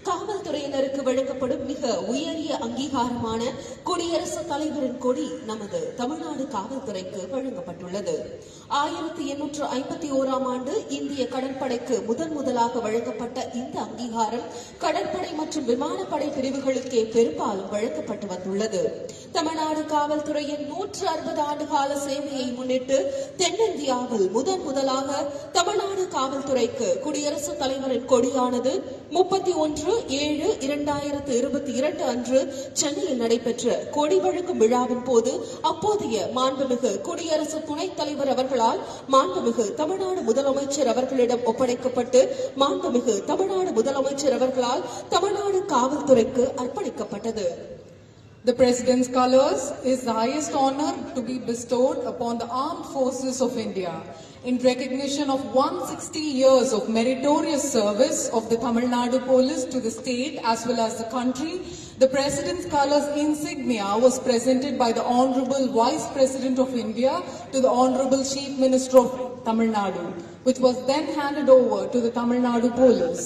காவல்துறையினருக்கு வழங்கப்படும் மிக உயரிய அங்கீகாரமான குடியரசுத் தலைவரின் கொடி நமது தமிழ்நாடு காவல்துறைக்கு வழங்கப்பட்டுள்ளது ஆயிரத்தி எண்ணூற்று ஐம்பத்தி ஓராம் ஆண்டு இந்திய கடற்படைக்கு முதன் முதலாக வழங்கப்பட்ட இந்த அங்கீகாரம் கடற்படை மற்றும் விமானப்படை பிரிவுகளுக்கே பெரும்பாலும் வழங்கப்பட்டு வந்துள்ளது தமிழ்நாடு காவல்துறையின் நூற்று அறுபது ஆண்டு கால சேவையை முன்னிட்டு தென்னிந்தியாவில் முதன் முதலாக தமிழ்நாடு காவல்துறைக்கு குடியரசுத் தலைவரின் கொடியானது முப்பத்தி ஒன்று ஏழு இரண்டாயிரத்து இருபத்தி இரண்டு அன்று சென்னையில் நடைபெற்ற கொடி வழங்கும் விழாவின் போது அப்போதைய மாண்புமிகு குடியரசு துணைத் தலைவர் அவர்களால் மாண்புமிகு தமிழ்நாடு முதலமைச்சர் அவர்களிடம் ஒப்படைக்கப்பட்டு மாண்புமிகு தமிழ்நாடு முதலமைச்சர் அவர்களால் தமிழ்நாடு காவல்துறைக்கு அர்ப்பணிக்கப்பட்டது The President's colors is the highest honor to be bestowed upon the armed forces of India. In recognition of 160 years of meritorious service of the Tamil Nadu police to the state as well as the country, the President's colors insignia was presented by the Honorable Vice President of India to the Honorable Chief Minister of Tamil Nadu, which was then handed over to the Tamil Nadu police.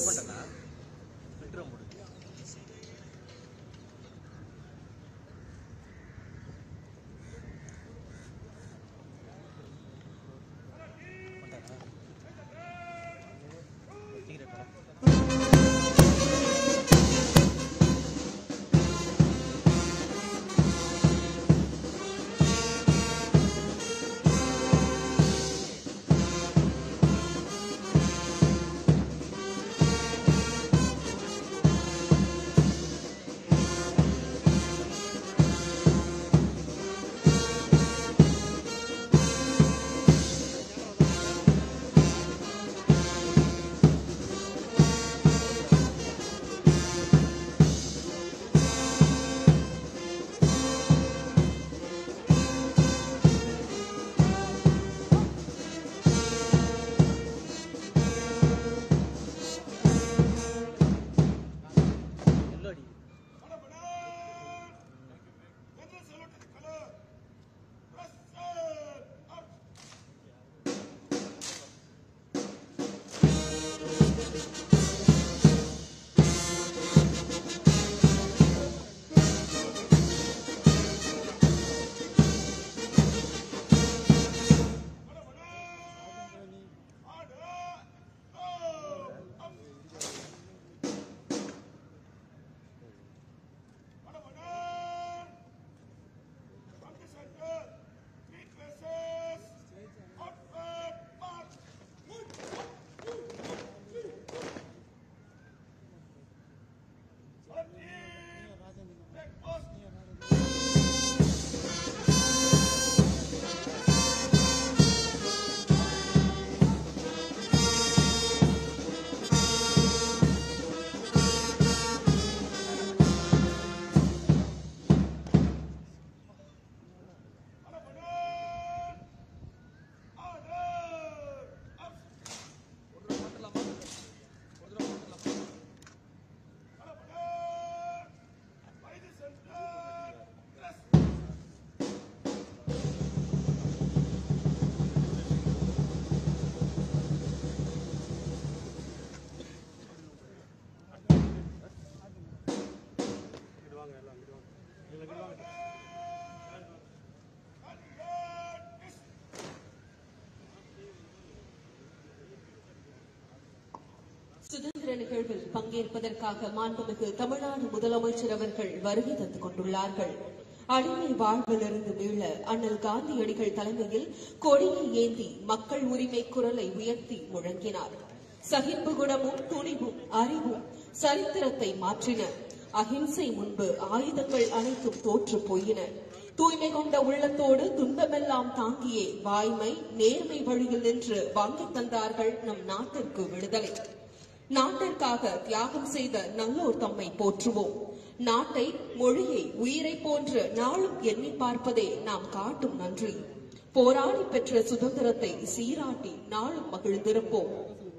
சுதந்திர நிகழ்வில் பங்கேற்பதற்காக மாண்புமிகு தமிழ்நாடு முதலமைச்சர் அவர்கள் வருகை தந்து கொண்டுள்ளார்கள் அடிமை வாழ்விலிருந்து மீள அண்ணல் காந்தியடிகள் தலைமையில் கொடியை ஏந்தி மக்கள் உரிமை குரலை உயர்த்தி முழங்கினார் சகிப்பு குணமும் துணிவும் அறிவும் சரித்திரத்தை மாற்றின அகிம்சை முன்பு ஆயுதங்கள் அனைத்தும் தோற்று போயின தூய்மை கொண்ட உள்ளத்தோடு துன்பமெல்லாம் தாங்கியே வாய்மை நேர்மை வழியில் நின்று வாங்கித் தந்தார்கள் நம் நாட்டிற்கு விடுதலை நாட்டிற்காக தியாகம் செய்த நல்லோர் தம்மை போற்றுவோம் நாட்டை மொழியை உயிரை போன்று நாளும் எண்ணி பார்ப்பதே நாம் காட்டும் நன்றி போராடி பெற்ற சுதந்திரத்தை சீராட்டி நாளும் மகிழ்ந்திருப்போம்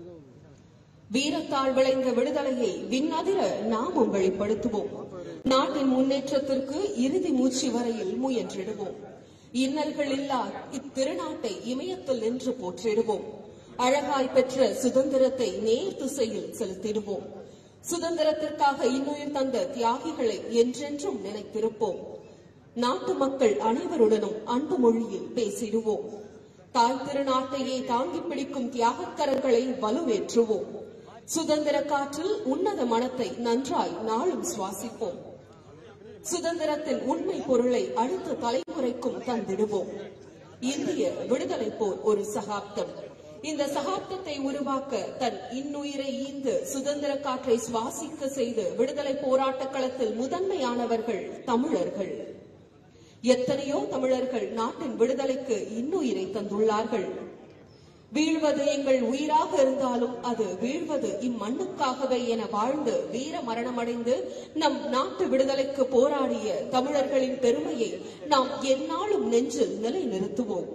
வீரத்தால் விளைந்த விடுதலையை விண்ணதிர நாமும் வெளிப்படுத்துவோம் நாட்டின் முன்னேற்றத்திற்கு இறுதி மூச்சு வரையில் முயன்றிடுவோம் இன்னல்கள் இல்லா இத்திருநாட்டை இமயத்தில் நின்று போற்றிடுவோம் அழகாய் பெற்ற சுதந்திரத்தை நேர் திசையில் செலுத்திடுவோம் சுதந்திரத்திற்காக இன்னுயிர் தந்த தியாகிகளை என்றென்றும் நினைத்திருப்போம் நாட்டு மக்கள் அனைவருடனும் அன்பு மொழியில் பேசிடுவோம் தாய் திருநாட்டையே தாங்கி பிடிக்கும் தியாகக்கரங்களை வலுவேற்றுவோம் சுதந்திர காற்றில் உன்னத மனத்தை நன்றாய் நாளும் சுவாசிப்போம் சுதந்திரத்தின் உண்மை பொருளை அடுத்த தலைமுறைக்கும் தந்திடுவோம் இந்திய விடுதலை போர் ஒரு சகாப்தம் இந்த சகாப்தத்தை உருவாக்க தன் இன்னுயிரை ஈந்து சுதந்திர காற்றை சுவாசிக்க செய்து விடுதலை போராட்ட களத்தில் முதன்மையானவர்கள் தமிழர்கள் எத்தனையோ தமிழர்கள் நாட்டின் விடுதலைக்கு இன்னுயிரை தந்துள்ளார்கள் வீழ்வது எங்கள் உயிராக இருந்தாலும் அது வீழ்வது இம்மண்ணுக்காகவே என வாழ்ந்து வீர மரணமடைந்து நம் நாட்டு விடுதலைக்கு போராடிய தமிழர்களின் பெருமையை நாம் எந்நாளும் நெஞ்சில் நிலைநிறுத்துவோம்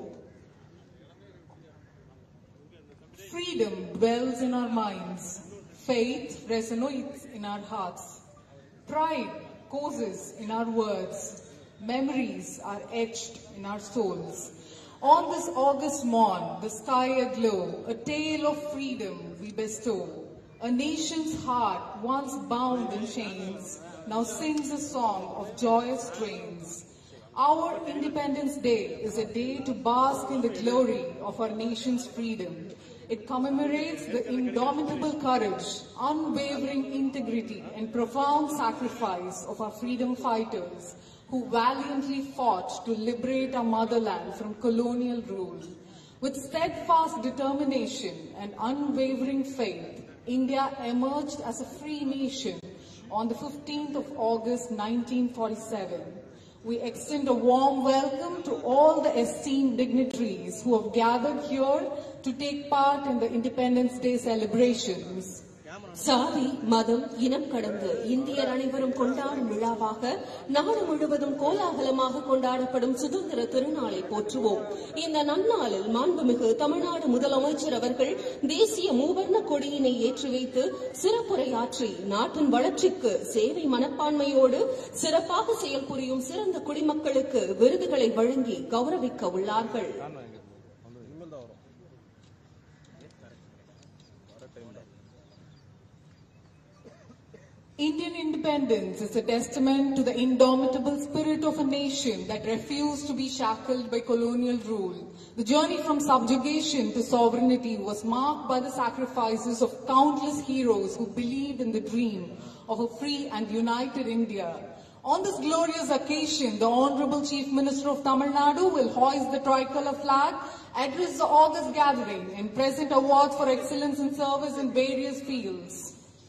Freedom dwells in our minds. Faith resonates in our hearts. Pride causes in our words. Memories are etched in our souls. On this August morn, the sky aglow, a tale of freedom we bestow. A nation's heart, once bound in chains, now sings a song of joyous strains. Our Independence Day is a day to bask in the glory of our nation's freedom. It commemorates the indomitable courage, unwavering integrity, and profound sacrifice of our freedom fighters who valiantly fought to liberate our motherland from colonial rule. With steadfast determination and unwavering faith, India emerged as a free nation on the 15th of August 1947. We extend a warm welcome to all the esteemed dignitaries who have gathered here to take part in the Independence Day celebrations. சாதி மதம் இனம் கடந்து இந்தியர் அனைவரும் கொண்டாடும் விழாவாக நாடு முழுவதும் கோலாகலமாக கொண்டாடப்படும் சுதந்திர திருநாளை போற்றுவோம் இந்த நன்னாளில் மாண்புமிகு தமிழ்நாடு முதலமைச்சர் அவர்கள் தேசிய மூவர்ண கொடியினை ஏற்றி வைத்து சிறப்புரையாற்றி நாட்டின் வளர்ச்சிக்கு சேவை மனப்பான்மையோடு சிறப்பாக செயல்புரியும் சிறந்த குடிமக்களுக்கு விருதுகளை வழங்கி கௌரவிக்க உள்ளார்கள் Indian independence is a testament to the indomitable spirit of a nation that refused to be shackled by colonial rule. The journey from subjugation to sovereignty was marked by the sacrifices of countless heroes who believed in the dream of a free and united India. On this glorious occasion, the Honorable Chief Minister of Tamil Nadu will hoist the tricolor flag, address the August gathering, and present awards for excellence in service in various fields.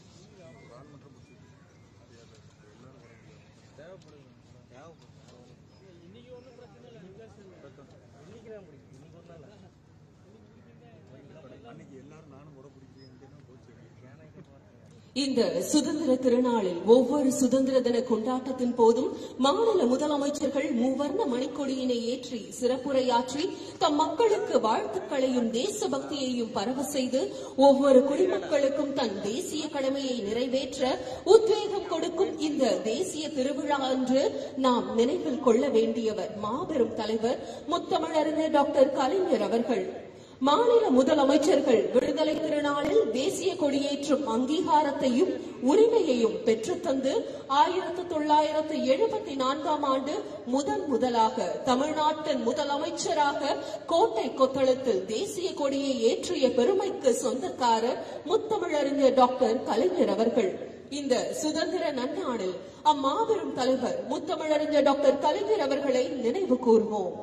இந்த சுதந்திர திருநாளில் ஒவ்வொரு சுதந்திர தின கொண்டாட்டத்தின் போதும் மாநில முதலமைச்சர்கள் மூவர்ண மணிக்கொடியினை ஏற்றி சிறப்புரையாற்றி தம் மக்களுக்கு வாழ்த்துக்களையும் தேசபக்தியையும் பரவ செய்து ஒவ்வொரு குடிமக்களுக்கும் தன் தேசிய கடமையை நிறைவேற்ற உத்வேகம் கொடுக்கும் இந்த தேசிய திருவிழா அன்று நாம் நினைவில் கொள்ள வேண்டியவர் மாபெரும் தலைவர் முத்தமிழறிஞர் டாக்டர் கலைஞர் அவர்கள் மாநில முதலமைச்சர்கள் விடுதலை திருநாளில் தேசிய கொடியேற்றும் அங்கீகாரத்தையும் உரிமையையும் பெற்றுத்தந்து ஆயிரத்து தொள்ளாயிரத்து எழுபத்தி நான்காம் ஆண்டு முதன் முதலாக தமிழ்நாட்டின் முதலமைச்சராக கோட்டை கொத்தளத்தில் தேசிய கொடியை ஏற்றிய பெருமைக்கு சொந்தக்காரர் முத்தமிழறிஞர் டாக்டர் கலைஞர் அவர்கள் இந்த சுதந்திர நன்னாளில் அம்மாபெரும் தலைவர் முத்தமிழறிஞர் டாக்டர் கலைஞர் அவர்களை நினைவு கூர்வோம்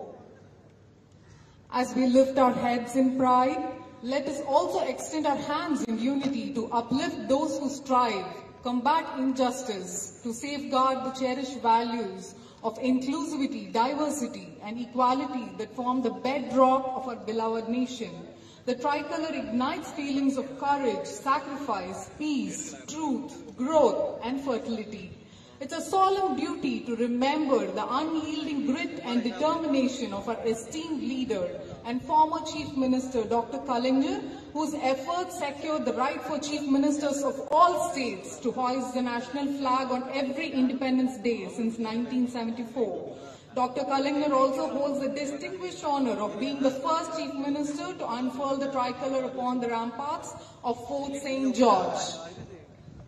As we lift our heads in pride, let us also extend our hands in unity to uplift those who strive, combat injustice, to safeguard the cherished values of inclusivity, diversity, and equality that form the bedrock of our beloved nation. The tricolor ignites feelings of courage, sacrifice, peace, truth, growth, and fertility. It's a solemn duty to remember the unyielding grit and determination of our esteemed leader and former Chief Minister Dr. Kalinger, whose efforts secured the right for Chief Ministers of all states to hoist the national flag on every Independence Day since 1974. Dr. Kalinger also holds the distinguished honor of being the first Chief Minister to unfurl the tricolor upon the ramparts of Fort St. George.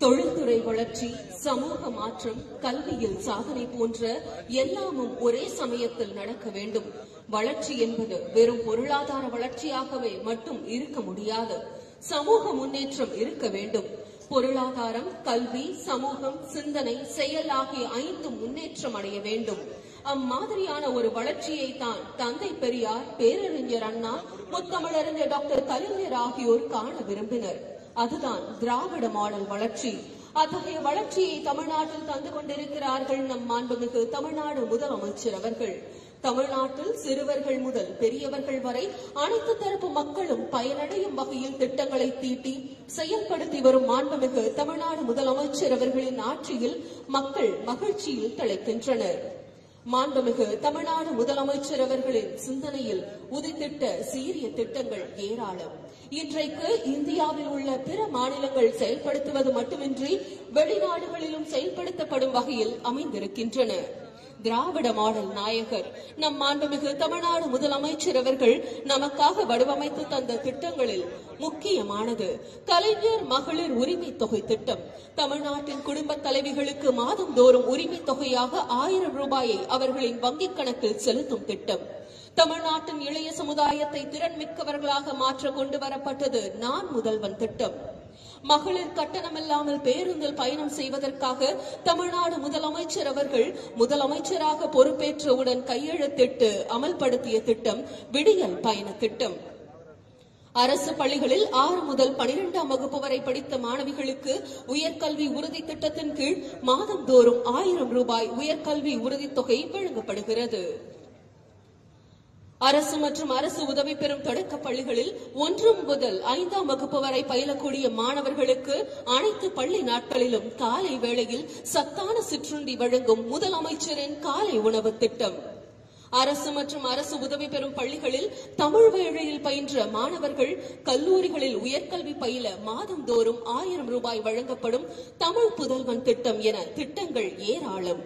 தொழில்துறை வளர்ச்சி சமூக மாற்றம் கல்வியில் சாதனை போன்ற எல்லாமும் ஒரே சமயத்தில் நடக்க வேண்டும் வளர்ச்சி என்பது வெறும் பொருளாதார வளர்ச்சியாகவே மட்டும் இருக்க முடியாது சமூக முன்னேற்றம் இருக்க வேண்டும் பொருளாதாரம் கல்வி சமூகம் சிந்தனை செயல் ஆகிய ஐந்தும் முன்னேற்றம் அடைய வேண்டும் அம்மாதிரியான ஒரு வளர்ச்சியை தான் தந்தை பெரியார் பேரறிஞர் அண்ணா முத்தமிழறிஞர் டாக்டர் கலைஞர் ஆகியோர் காண விரும்பினர் அதுதான் திராவிட மாடல் வளர்ச்சி அத்தகைய வளர்ச்சியை தமிழ்நாட்டில் தந்து கொண்டிருக்கிறார்கள் நம் மாண்புமிகு தமிழ்நாடு முதலமைச்சர் அவர்கள் தமிழ்நாட்டில் சிறுவர்கள் முதல் பெரியவர்கள் வரை அனைத்து தரப்பு மக்களும் பயனடையும் வகையில் திட்டங்களை தீட்டி செயல்படுத்தி வரும் மாண்புமிகு தமிழ்நாடு முதலமைச்சர் அவர்களின் ஆட்சியில் மக்கள் மகிழ்ச்சியில் திளைக்கின்றனர் மாண்புமிகு தமிழ்நாடு முதலமைச்சர் அவர்களின் சிந்தனையில் உதித்திட்ட சீரிய திட்டங்கள் ஏராளம் இன்றைக்கு இந்தியாவில் உள்ள பிற மாநிலங்கள் செயல்படுத்துவது மட்டுமின்றி வெளிநாடுகளிலும் செயல்படுத்தப்படும் வகையில் அமைந்திருக்கின்றன திராவிட மாடல் நாயகர் நம் மாண்புமிகு தமிழ்நாடு முதலமைச்சர் அவர்கள் நமக்காக வடிவமைத்து தந்த திட்டங்களில் முக்கியமானது கலைஞர் மகளிர் உரிமை தொகை திட்டம் தமிழ்நாட்டின் குடும்ப தலைவிகளுக்கு மாதந்தோறும் உரிமை தொகையாக ஆயிரம் ரூபாயை அவர்களின் வங்கிக் கணக்கில் செலுத்தும் திட்டம் தமிழ்நாட்டின் இளைய சமுதாயத்தை திறன்மிக்கவர்களாக மாற்ற கொண்டு வரப்பட்டது நான் முதல்வன் திட்டம் மகளிர் கட்டணமில்லாமல் பேருந்தில் பயணம் செய்வதற்காக தமிழ்நாடு முதலமைச்சர் அவர்கள் முதலமைச்சராக பொறுப்பேற்றவுடன் கையெழுத்திட்டு அமல்படுத்திய திட்டம் விடியல் பயண திட்டம் அரசு பள்ளிகளில் ஆறு முதல் பனிரெண்டாம் வகுப்பு வரை படித்த மாணவிகளுக்கு உயர்கல்வி உறுதி திட்டத்தின் கீழ் மாதந்தோறும் ஆயிரம் ரூபாய் உயர்கல்வி உறுதித் தொகை வழங்கப்படுகிறது அரசு மற்றும் அரசு உதவி பெறும் தொடக்க பள்ளிகளில் ஒன்று முதல் ஐந்தாம் வகுப்பு வரை பயிலக்கூடிய மாணவர்களுக்கு அனைத்து பள்ளி நாட்களிலும் காலை வேளையில் சத்தான சிற்றுண்டி வழங்கும் முதலமைச்சரின் காலை உணவு திட்டம் அரசு மற்றும் அரசு உதவி பெறும் பள்ளிகளில் தமிழ் வேளையில் பயின்ற மாணவர்கள் கல்லூரிகளில் உயர்கல்வி பயில மாதந்தோறும் ஆயிரம் ரூபாய் வழங்கப்படும் தமிழ் புதல்வன் திட்டம் என திட்டங்கள் ஏராளம்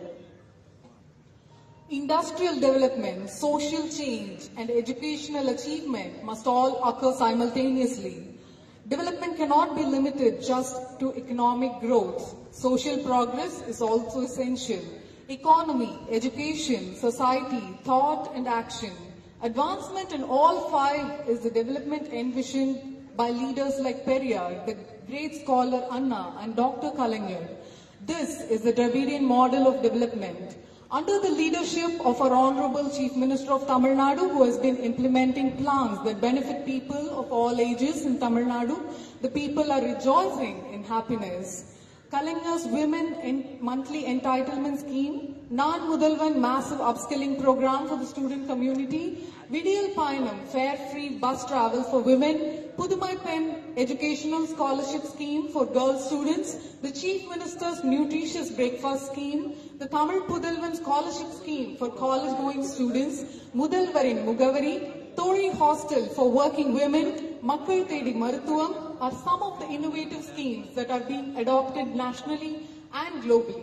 Industrial development, social change, and educational achievement must all occur simultaneously. Development cannot be limited just to economic growth. Social progress is also essential. Economy, education, society, thought, and action. Advancement in all five is the development envisioned by leaders like Periyar, the great scholar Anna, and Dr. Kalangir. This is the Dravidian model of development. Under the leadership of our Honorable Chief Minister of Tamil Nadu, who has been implementing plans that benefit people of all ages in Tamil Nadu, the people are rejoicing in happiness. Kalinga's Women in Monthly Entitlement Scheme, Nan Mudalvan Massive Upskilling Program for the student community, Vidiyal Payanam Fare-Free Bus Travel for Women, Pudumai Pen Educational Scholarship Scheme for girl students, the Chief Minister's Nutritious Breakfast Scheme, the Tamil Pudalvan Scholarship Scheme for college-going students, Mudalvarin Mugavari, Tori Hostel for working women, Makkal Tedi Marutuvam are some of the innovative schemes that are being adopted nationally and globally.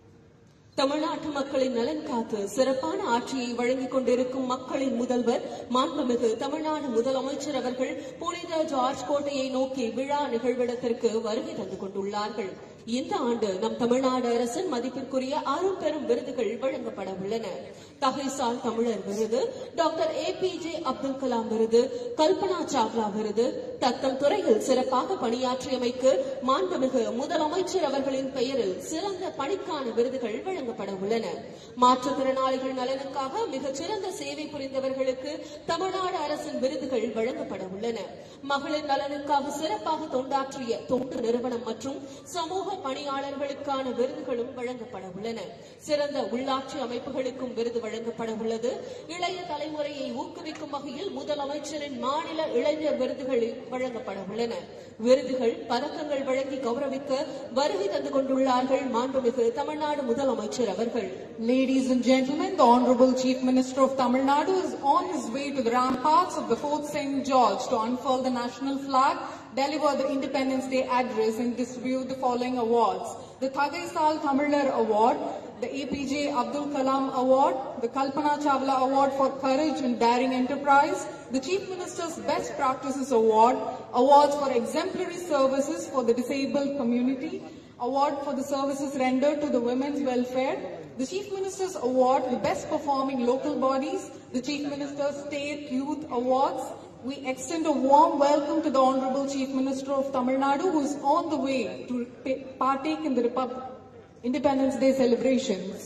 தமிழ்நாட்டு மக்களின் நலன் காத்து சிறப்பான ஆட்சியை வழங்கிக் கொண்டிருக்கும் மக்களின் முதல்வர் மாண்புமிகு தமிழ்நாடு முதலமைச்சர் அவர்கள் புனித ஜார்ஜ் கோட்டையை நோக்கி விழா நிகழ்விடத்திற்கு வருகை தந்து கொண்டுள்ளார்கள் இந்த ஆண்டு நம் தமிழ்நாடு அரசின் மதிப்பிற்குரிய அரும் பெரும் விருதுகள் வழங்கப்பட உள்ளன தகைசால் தமிழர் விருது doctor A P J Abdul Kalam விருது கல்பனா சாவ்லா விருது தத்தம் துறையில் சிறப்பாக பணியாற்றியமைக்கு மாண்புமிகு முதலமைச்சர் அவர்களின் பெயரில் சிறந்த பணிக்கான விருதுகள் வழங்கப்பட உள்ளன மாற்றுத்திறனாளிகள் நலனுக்காக மிகச் சிறந்த சேவை புரிந்தவர்களுக்கு தமிழ்நாடு அரசின் விருதுகள் வழங்கப்பட உள்ளன மகளிர் நலனுக்காக சிறப்பாக தொண்டாற்றிய தொண்டு நிறுவனம் மற்றும் சமூக பணியாளர்களுக்கான விருதுகளும் வழங்கப்பட உள்ளன சிறந்த உள்ளாட்சி அமைப்புகளுக்கும் விருது வழங்கப்பட உள்ளது இளைய தலைமுறையை ஊக்குவிக்கும் வகையில் முதலமைச்சரின் மாநில இளைஞர் விருதுகள் வழங்கப்பட உள்ளன விருதுகள் பதக்கங்கள் வழங்கி கௌரவிக்க வருகை தந்து கொண்டுள்ளார்கள் மாண்புமிகு தமிழ்நாடு முதலமைச்சர் அவர்கள் Ladies and gentlemen, the Honorable Chief Minister of Tamil Nadu is on his way to the ramparts of the Fort St. George to unfurl the national flag, deliver the Independence Day address and distribute the following awards. The Thagaisal Tamilar Award, the APJ Abdul Kalam Award, the Kalpana Chawla Award for Courage and Daring Enterprise, the Chief Minister's Best Practices Award, awards for exemplary services for the disabled community, award for the services rendered to the women's welfare, the Chief Minister's Award for the best performing local bodies, the Chief Minister's State Youth Awards. We extend a warm welcome to the Honorable Chief Minister of Tamil Nadu who is on the way to pa- partake in the Repub- Independence Day celebrations.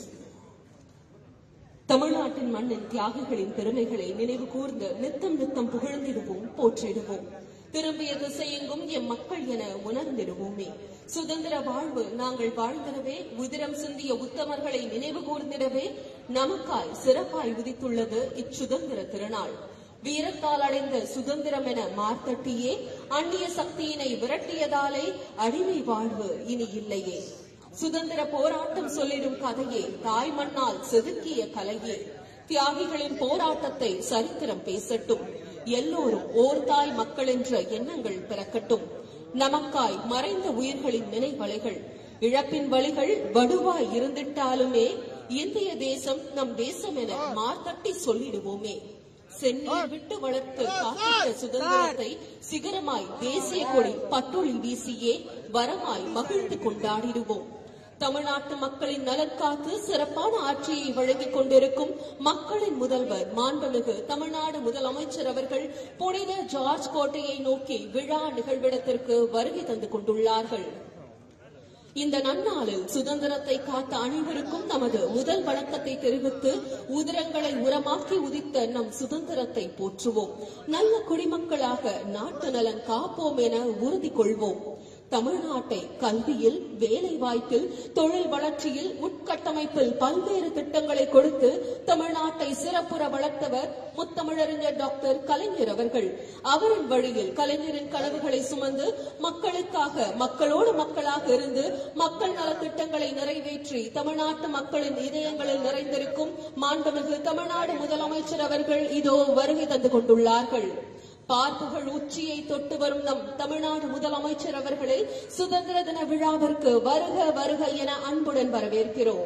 தமிழ்நாட்டின் மண்ணின் தியாகிகளின் பெருமைகளை நினைவு கூர்ந்து நித்தம் நித்தம் புகழ்ந்திடுவோம் போற்றிடுவோம் திரும்பிய திசையெங்கும் எம் மக்கள் என உணர்ந்திடுவோமே சுதந்திர வாழ்வு நாங்கள் வாழ்ந்திடவே உதிரம் சிந்திய உத்தமர்களை நினைவு கூர்ந்திடவே நமக்காய் சிறப்பாய் உதித்துள்ளது இச்சுதந்திர திருநாள் வீரத்தால் அடைந்த சுதந்திரம் என மார்த்தட்டியே அந்நிய சக்தியினை விரட்டியதாலே அடிமை வாழ்வு இனி இல்லையே சுதந்திர போராட்டம் சொல்லிடும் கதையே தாய் மண்ணால் செதுக்கிய கலையே தியாகிகளின் போராட்டத்தை சரித்திரம் பேசட்டும் எல்லோரும் ஓர் தாய் மக்கள் என்ற எண்ணங்கள் பிறக்கட்டும் நமக்காய் மறைந்த உயிர்களின் நினைவலைகள் இழப்பின் வழிகள் வடுவாய் இருந்திட்டாலுமே இந்திய தேசம் நம் தேசம் என மார்த்தட்டி சொல்லிடுவோமே செந்நீர் விட்டு வளர்த்து காத்திட்ட சுதந்திரத்தை சிகரமாய் தேசிய கொடி பட்டொளி வீசியே வரமாய் மகிழ்ந்து கொண்டாடிடுவோம் தமிழ்நாட்டு மக்களின் நலன் காத்து சிறப்பான ஆட்சியை வழங்கிக் கொண்டிருக்கும் மக்களின் முதல்வர் மாண்புமிகு தமிழ்நாடு முதலமைச்சர் அவர்கள் புனித ஜார்ஜ் கோட்டையை நோக்கி விழா நிகழ்விடத்திற்கு வருகை தந்து கொண்டுள்ளார்கள் இந்த நன்னாளில் சுதந்திரத்தை காத்த அனைவருக்கும் நமது முதல் வணக்கத்தை தெரிவித்து உதிரங்களை உரமாக்கி உதித்த நம் சுதந்திரத்தை போற்றுவோம் நல்ல குடிமக்களாக நாட்டு நலன் காப்போம் என உறுதி கொள்வோம் தமிழ்நாட்டை கல்வியில் வேலை வாய்ப்பில் தொழில் வளர்ச்சியில் உட்கட்டமைப்பில் பல்வேறு திட்டங்களை கொடுத்து தமிழ்நாட்டை சிறப்புற வளர்த்தவர் முத்தமிழறிஞர் டாக்டர் கலைஞர் அவர்கள் அவரின் வழியில் கலைஞரின் கனவுகளை சுமந்து மக்களுக்காக மக்களோடு மக்களாக இருந்து மக்கள் நலத் திட்டங்களை நிறைவேற்றி தமிழ்நாட்டு மக்களின் இதயங்களில் நிறைந்திருக்கும் மாண்புமிகு தமிழ்நாடு முதலமைச்சர் அவர்கள் இதோ வருகை தந்து கொண்டுள்ளார்கள் பார்ப்புகள் உச்சியை தொட்டு வரும் நம் தமிழ்நாடு முதலமைச்சர் அவர்களை சுதந்திர தின விழாவிற்கு வருக வருக என அன்புடன் வரவேற்கிறோம்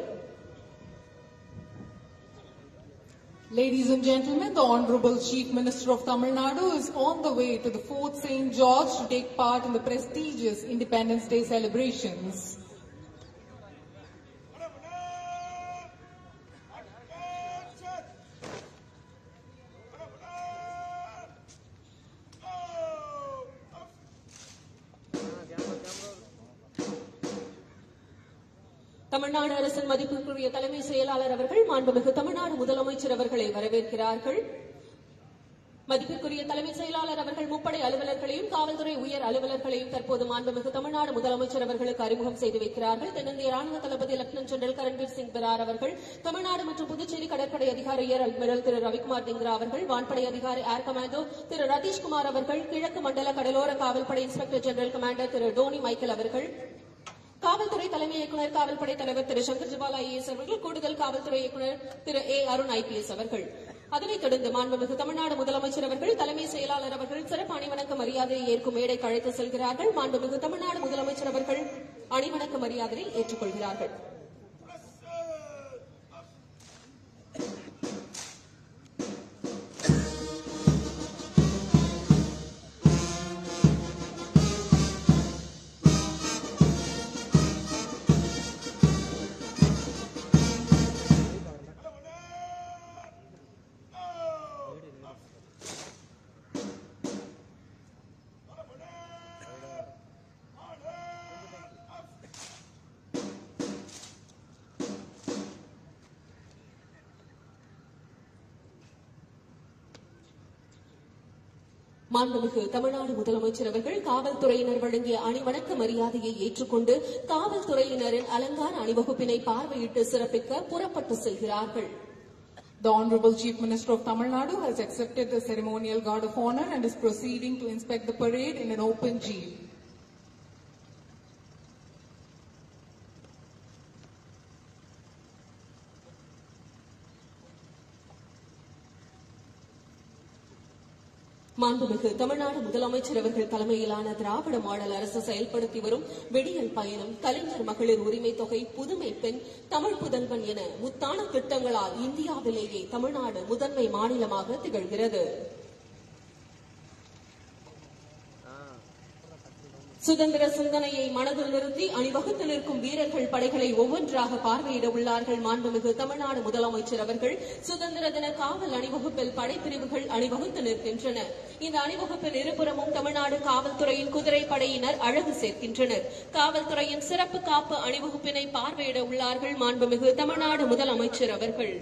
Ladies and gentlemen, the Honorable Chief Minister of Tamil Nadu is on the way to the Fort St. George to take part in the prestigious Independence Day celebrations. Tamil Nadu அரசின் மதிப்புக்குரிய தலைமை செயலாளர் அவர்கள் மாண்புமிகு தமிழ்நாடு முதலமைச்சர் அவர்களை வரவேற்கிறார்கள் மதிப்பிற்குரிய தலைமை செயலாளர் அவர்கள் முப்படை அலுவலர்களையும் காவல்துறை உயர் அலுவலர்களையும் தற்போது மாண்புமிகு தமிழ்நாடு முதலமைச்சர் அவர்களுக்கு அறிமுகம் செய்து வைக்கிறார்கள் தென்னிந்திய ராணுவ தளபதி லெப்டினன்ட் ஜெனரல் கரண்வீர் சிங் பரார் அவர்கள் தமிழ்நாடு மற்றும் புதுச்சேரி கடற்படை அதிகாரி ஏர் அட்மிரல் திரு ரவிக்குமார் திங்ரா அவர்கள் வான்படை அதிகாரி ஏர் கமாண்டோ திரு ரதீஷ்குமார் அவர்கள் கிழக்கு மண்டல கடலோர காவல்படை இன்ஸ்பெக்டர் ஜெனரல் கமாண்டர் திரு டோனி மைக்கேல் அவர்கள் காவல்துறை தலைமை இயக்குநர் காவல்படை தலைவர் திரு சங்கர் ஜிவால் ஐஏஎஸ் அவர்கள் கூடுதல் காவல்துறை இயக்குநர் திரு ஏ அருண் ஐபிஎஸ் அவர்கள் அதனைத் தொடர்ந்து மாண்புமிகு தமிழ்நாடு முதலமைச்சர் அவர்கள் தலைமை செயலாளர் அவர்கள் சிறப்பு அணிவணக்க மரியாதையை ஏற்கும் மேடைக்கு அழைத்து செல்கிறார்கள் மாண்புமிகு தமிழ்நாடு முதலமைச்சர் அவர்கள் அணிவணக்க மரியாதையை ஏற்றுக்கொள்கிறார்கள் மாண்புமிகு தமிழ்நாடு முதலமைச்சர் அவர்கள் காவல்துறையினர் வழங்கிய அணிவணக்க மரியாதையை ஏற்றுக்கொண்டு காவல்துறையினரின் அலங்கார அணிவகுப்பினை பார்வையிட்டு சிறப்பிக்க புறப்பட்டு செல்கிறார்கள் The Honorable Chief Minister of Tamil Nadu has accepted the ceremonial guard of honor and is proceeding to inspect the parade in an open jeep. மாண்புமிகு தமிழ்நாடு முதலமைச்சர் அவர்கள் தலைமையிலான திராவிட மாடல் அரசு செயல்படுத்தி வரும் வெடியல் பயணம் கலைஞர் மகளிர் உரிமை தொகை புதுமை பெண் தமிழ் புதல்வன் என முத்தான திட்டங்களால் இந்தியாவிலேயே தமிழ்நாடு முதன்மை மாநிலமாக திகழ்கிறது சுதந்திர சிந்தனையை மனதில் நிறுத்தி அணிவகுத்து நிற்கும் வீரர்கள் படைகளை ஒவ்வொன்றாக பார்வையிட உள்ளார்கள் மாண்புமிகு தமிழ்நாடு முதலமைச்சர் அவர்கள் சுதந்திர தின காவல் அணிவகுப்பில் படைப்பிரிவுகள் அணிவகுத்து நிற்கின்றன இந்த அணிவகுப்பின் இருபுறமும் தமிழ்நாடு காவல்துறையின் குதிரைப்படையினர் அழகு சேர்க்கின்றனர் காவல்துறையின் சிறப்பு காப்பு அணிவகுப்பினை பார்வையிட உள்ளார்கள் மாண்புமிகு தமிழ்நாடு முதலமைச்சர் அவர்கள்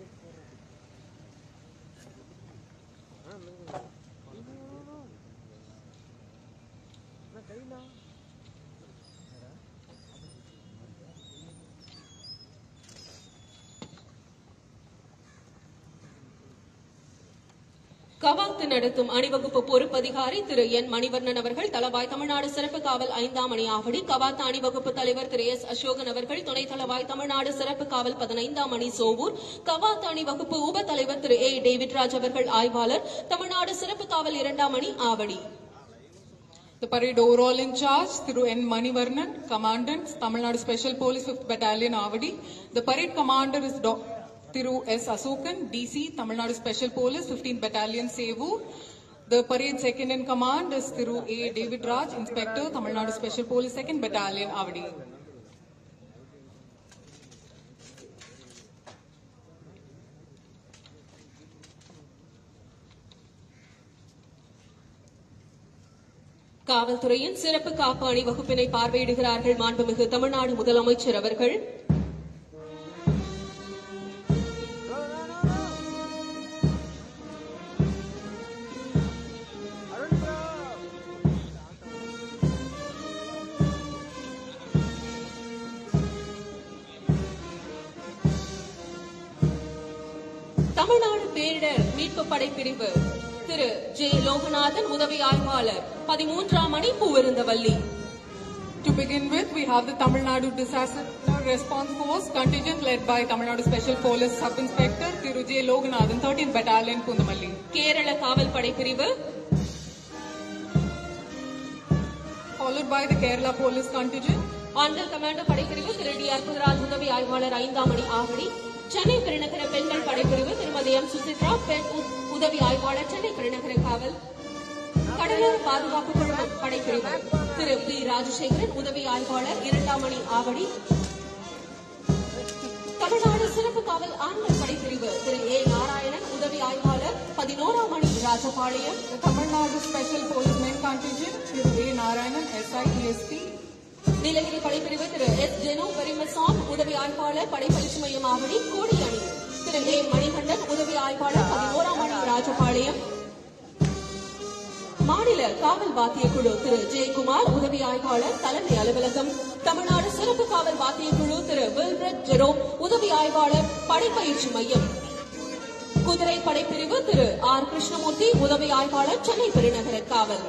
கவாத்து நடத்தும் அணிவகுப்பு பொறுப்பதிகாரி திரு என் மணிவர்ணன் அவர்கள் தளவாய் தமிழ்நாடு சிறப்பு காவல் ஐந்தாம் மணி ஆவடி கவாத்து அணிவகுப்பு தலைவர் திரு எஸ் அசோகன் அவர்கள் துணைத் தளவாய் தமிழ்நாடு சிறப்பு காவல் பதினைந்தாம் மணி சோவூர் கவாத்து அணிவகுப்பு உப தலைவர் திரு ஏ டேவிட் ராஜ் அவர்கள் ஆய்வாளர் தமிழ்நாடு சிறப்பு காவல் இரண்டாம் மணி Avadi The parade overall in charge, Thiru N. Manivarnan, Commandant, Tamil Nadu Special Police 5th Battalion, Avadi. The parade commander is Do- Thiru S. Asukan, DC, Tamil Nadu Special Police 15th Battalion, Sevur. The parade second in command is Thiru A. David Raj, Inspector, Tamil Nadu Special Police 2nd Battalion, Avadi. காவல்துறையின் சிறப்பு காப்பு அணிவகுப்பினை பார்வையிடுகிறார்கள் மாண்புமிகு தமிழ்நாடு முதலமைச்சர் அவர்கள் தமிழ்நாடு பேரிடர் மீட்பு படை பிரிவு திரு ஜே லோகநாதன் உதவி ஆய்வாளர் பதிமூன்றாம் மணி Poovirunthavalli To begin with, we have the Tamil Nadu Disaster Response Force contingent led by Tamil Nadu Special Police Sub Inspector Thiru J. Loganathan, 13th Battalion, Pundamalli. Kerala காவல் படை பிரிவு Followed by the Kerala Police contingent. ஆண்கள் commando படைப்பிரிவு திரு D Arputharaj உதவி ஆய்வாளர் ஐந்தாம் மணி ஆவடி சென்னை பெருநகர பெண்கள் படைப்பிரிவு திருமதி எம் சுசித்ரா பெண் உ- உதவி ஆய்வாளர் சென்னை பெருநகர காவல் கடலோர பாதுகாப்பு குழும படைப்பிரிவு திரு பி ராஜசேகரன் உதவி ஆய்வாளர் இரண்டாம் மணி ஆவடி தமிழ்நாடு சிறப்பு காவல் ஆண்கள் படைப்பிரிவு திரு ஏ நாராயணன் உதவி ஆய்வாளர் பதினோராம் மணி Rajapalayam The Tamil Nadu Special Police Men contingent, Thiru A. Narayanan, SI, ESP. Nilgiri படைப்பிரிவு திரு எஸ் ஜெனு பெரிமசான் உதவி ஆய்வாளர் படைப்பயிற்சி மையம் ஆவடி கோடி அணி திரு ஏ மணிகண்டன் உதவி ஆய்வாளர் பதினோராம் மணி ராஜபாளையம் மாநில காவல் வாத்திய குழு திரு ஜெயக்குமார் உதவி ஆய்வாளர் தலைமை அலுவலகம் தமிழ்நாடு சிறப்பு காவல் வாத்திய குழு திரு வில்பிரட் ஜெரோம் உதவி ஆய்வாளர் படைப்பயிற்சி மையம் குதிரை படைப்பிரிவு திரு ஆர் கிருஷ்ணமூர்த்தி உதவி ஆய்வாளர் சென்னை பெருநகர காவல்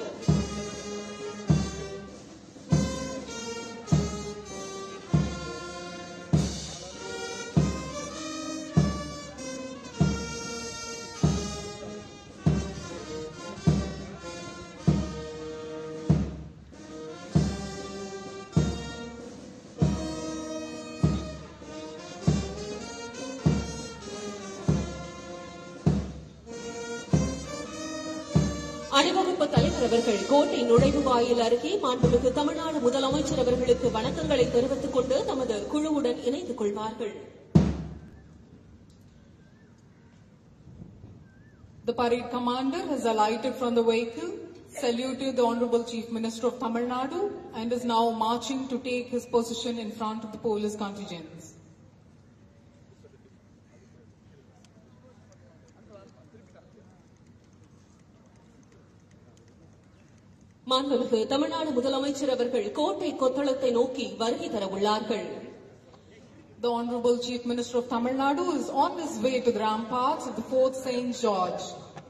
அணிவகுப்பு தலைவர் அவர்கள் கோட்டை நுழைவு வாயில் அருகே மாண்புமிகு தமிழ்நாடு முதலமைச்சர் அவர்களுக்கு வணக்கங்களை தெரிவித்துக் கொண்டு தமது குழுவுடன் இணைந்து கொள்வார்கள் The parade commander has alighted from the vehicle, saluted the Honorable Chief Minister of Tamil Nadu, and is now marching to take his position in front of the police contingents. மாண்புமிகு தமிழ்நாடு முதலமைச்சர் அவர்கள் கோட்டை கொத்தளத்தை நோக்கி வருகை தர உள்ளார்கள் The Honorable Chief Minister of Tamil Nadu is on his way to the ramparts of the Fort St. George.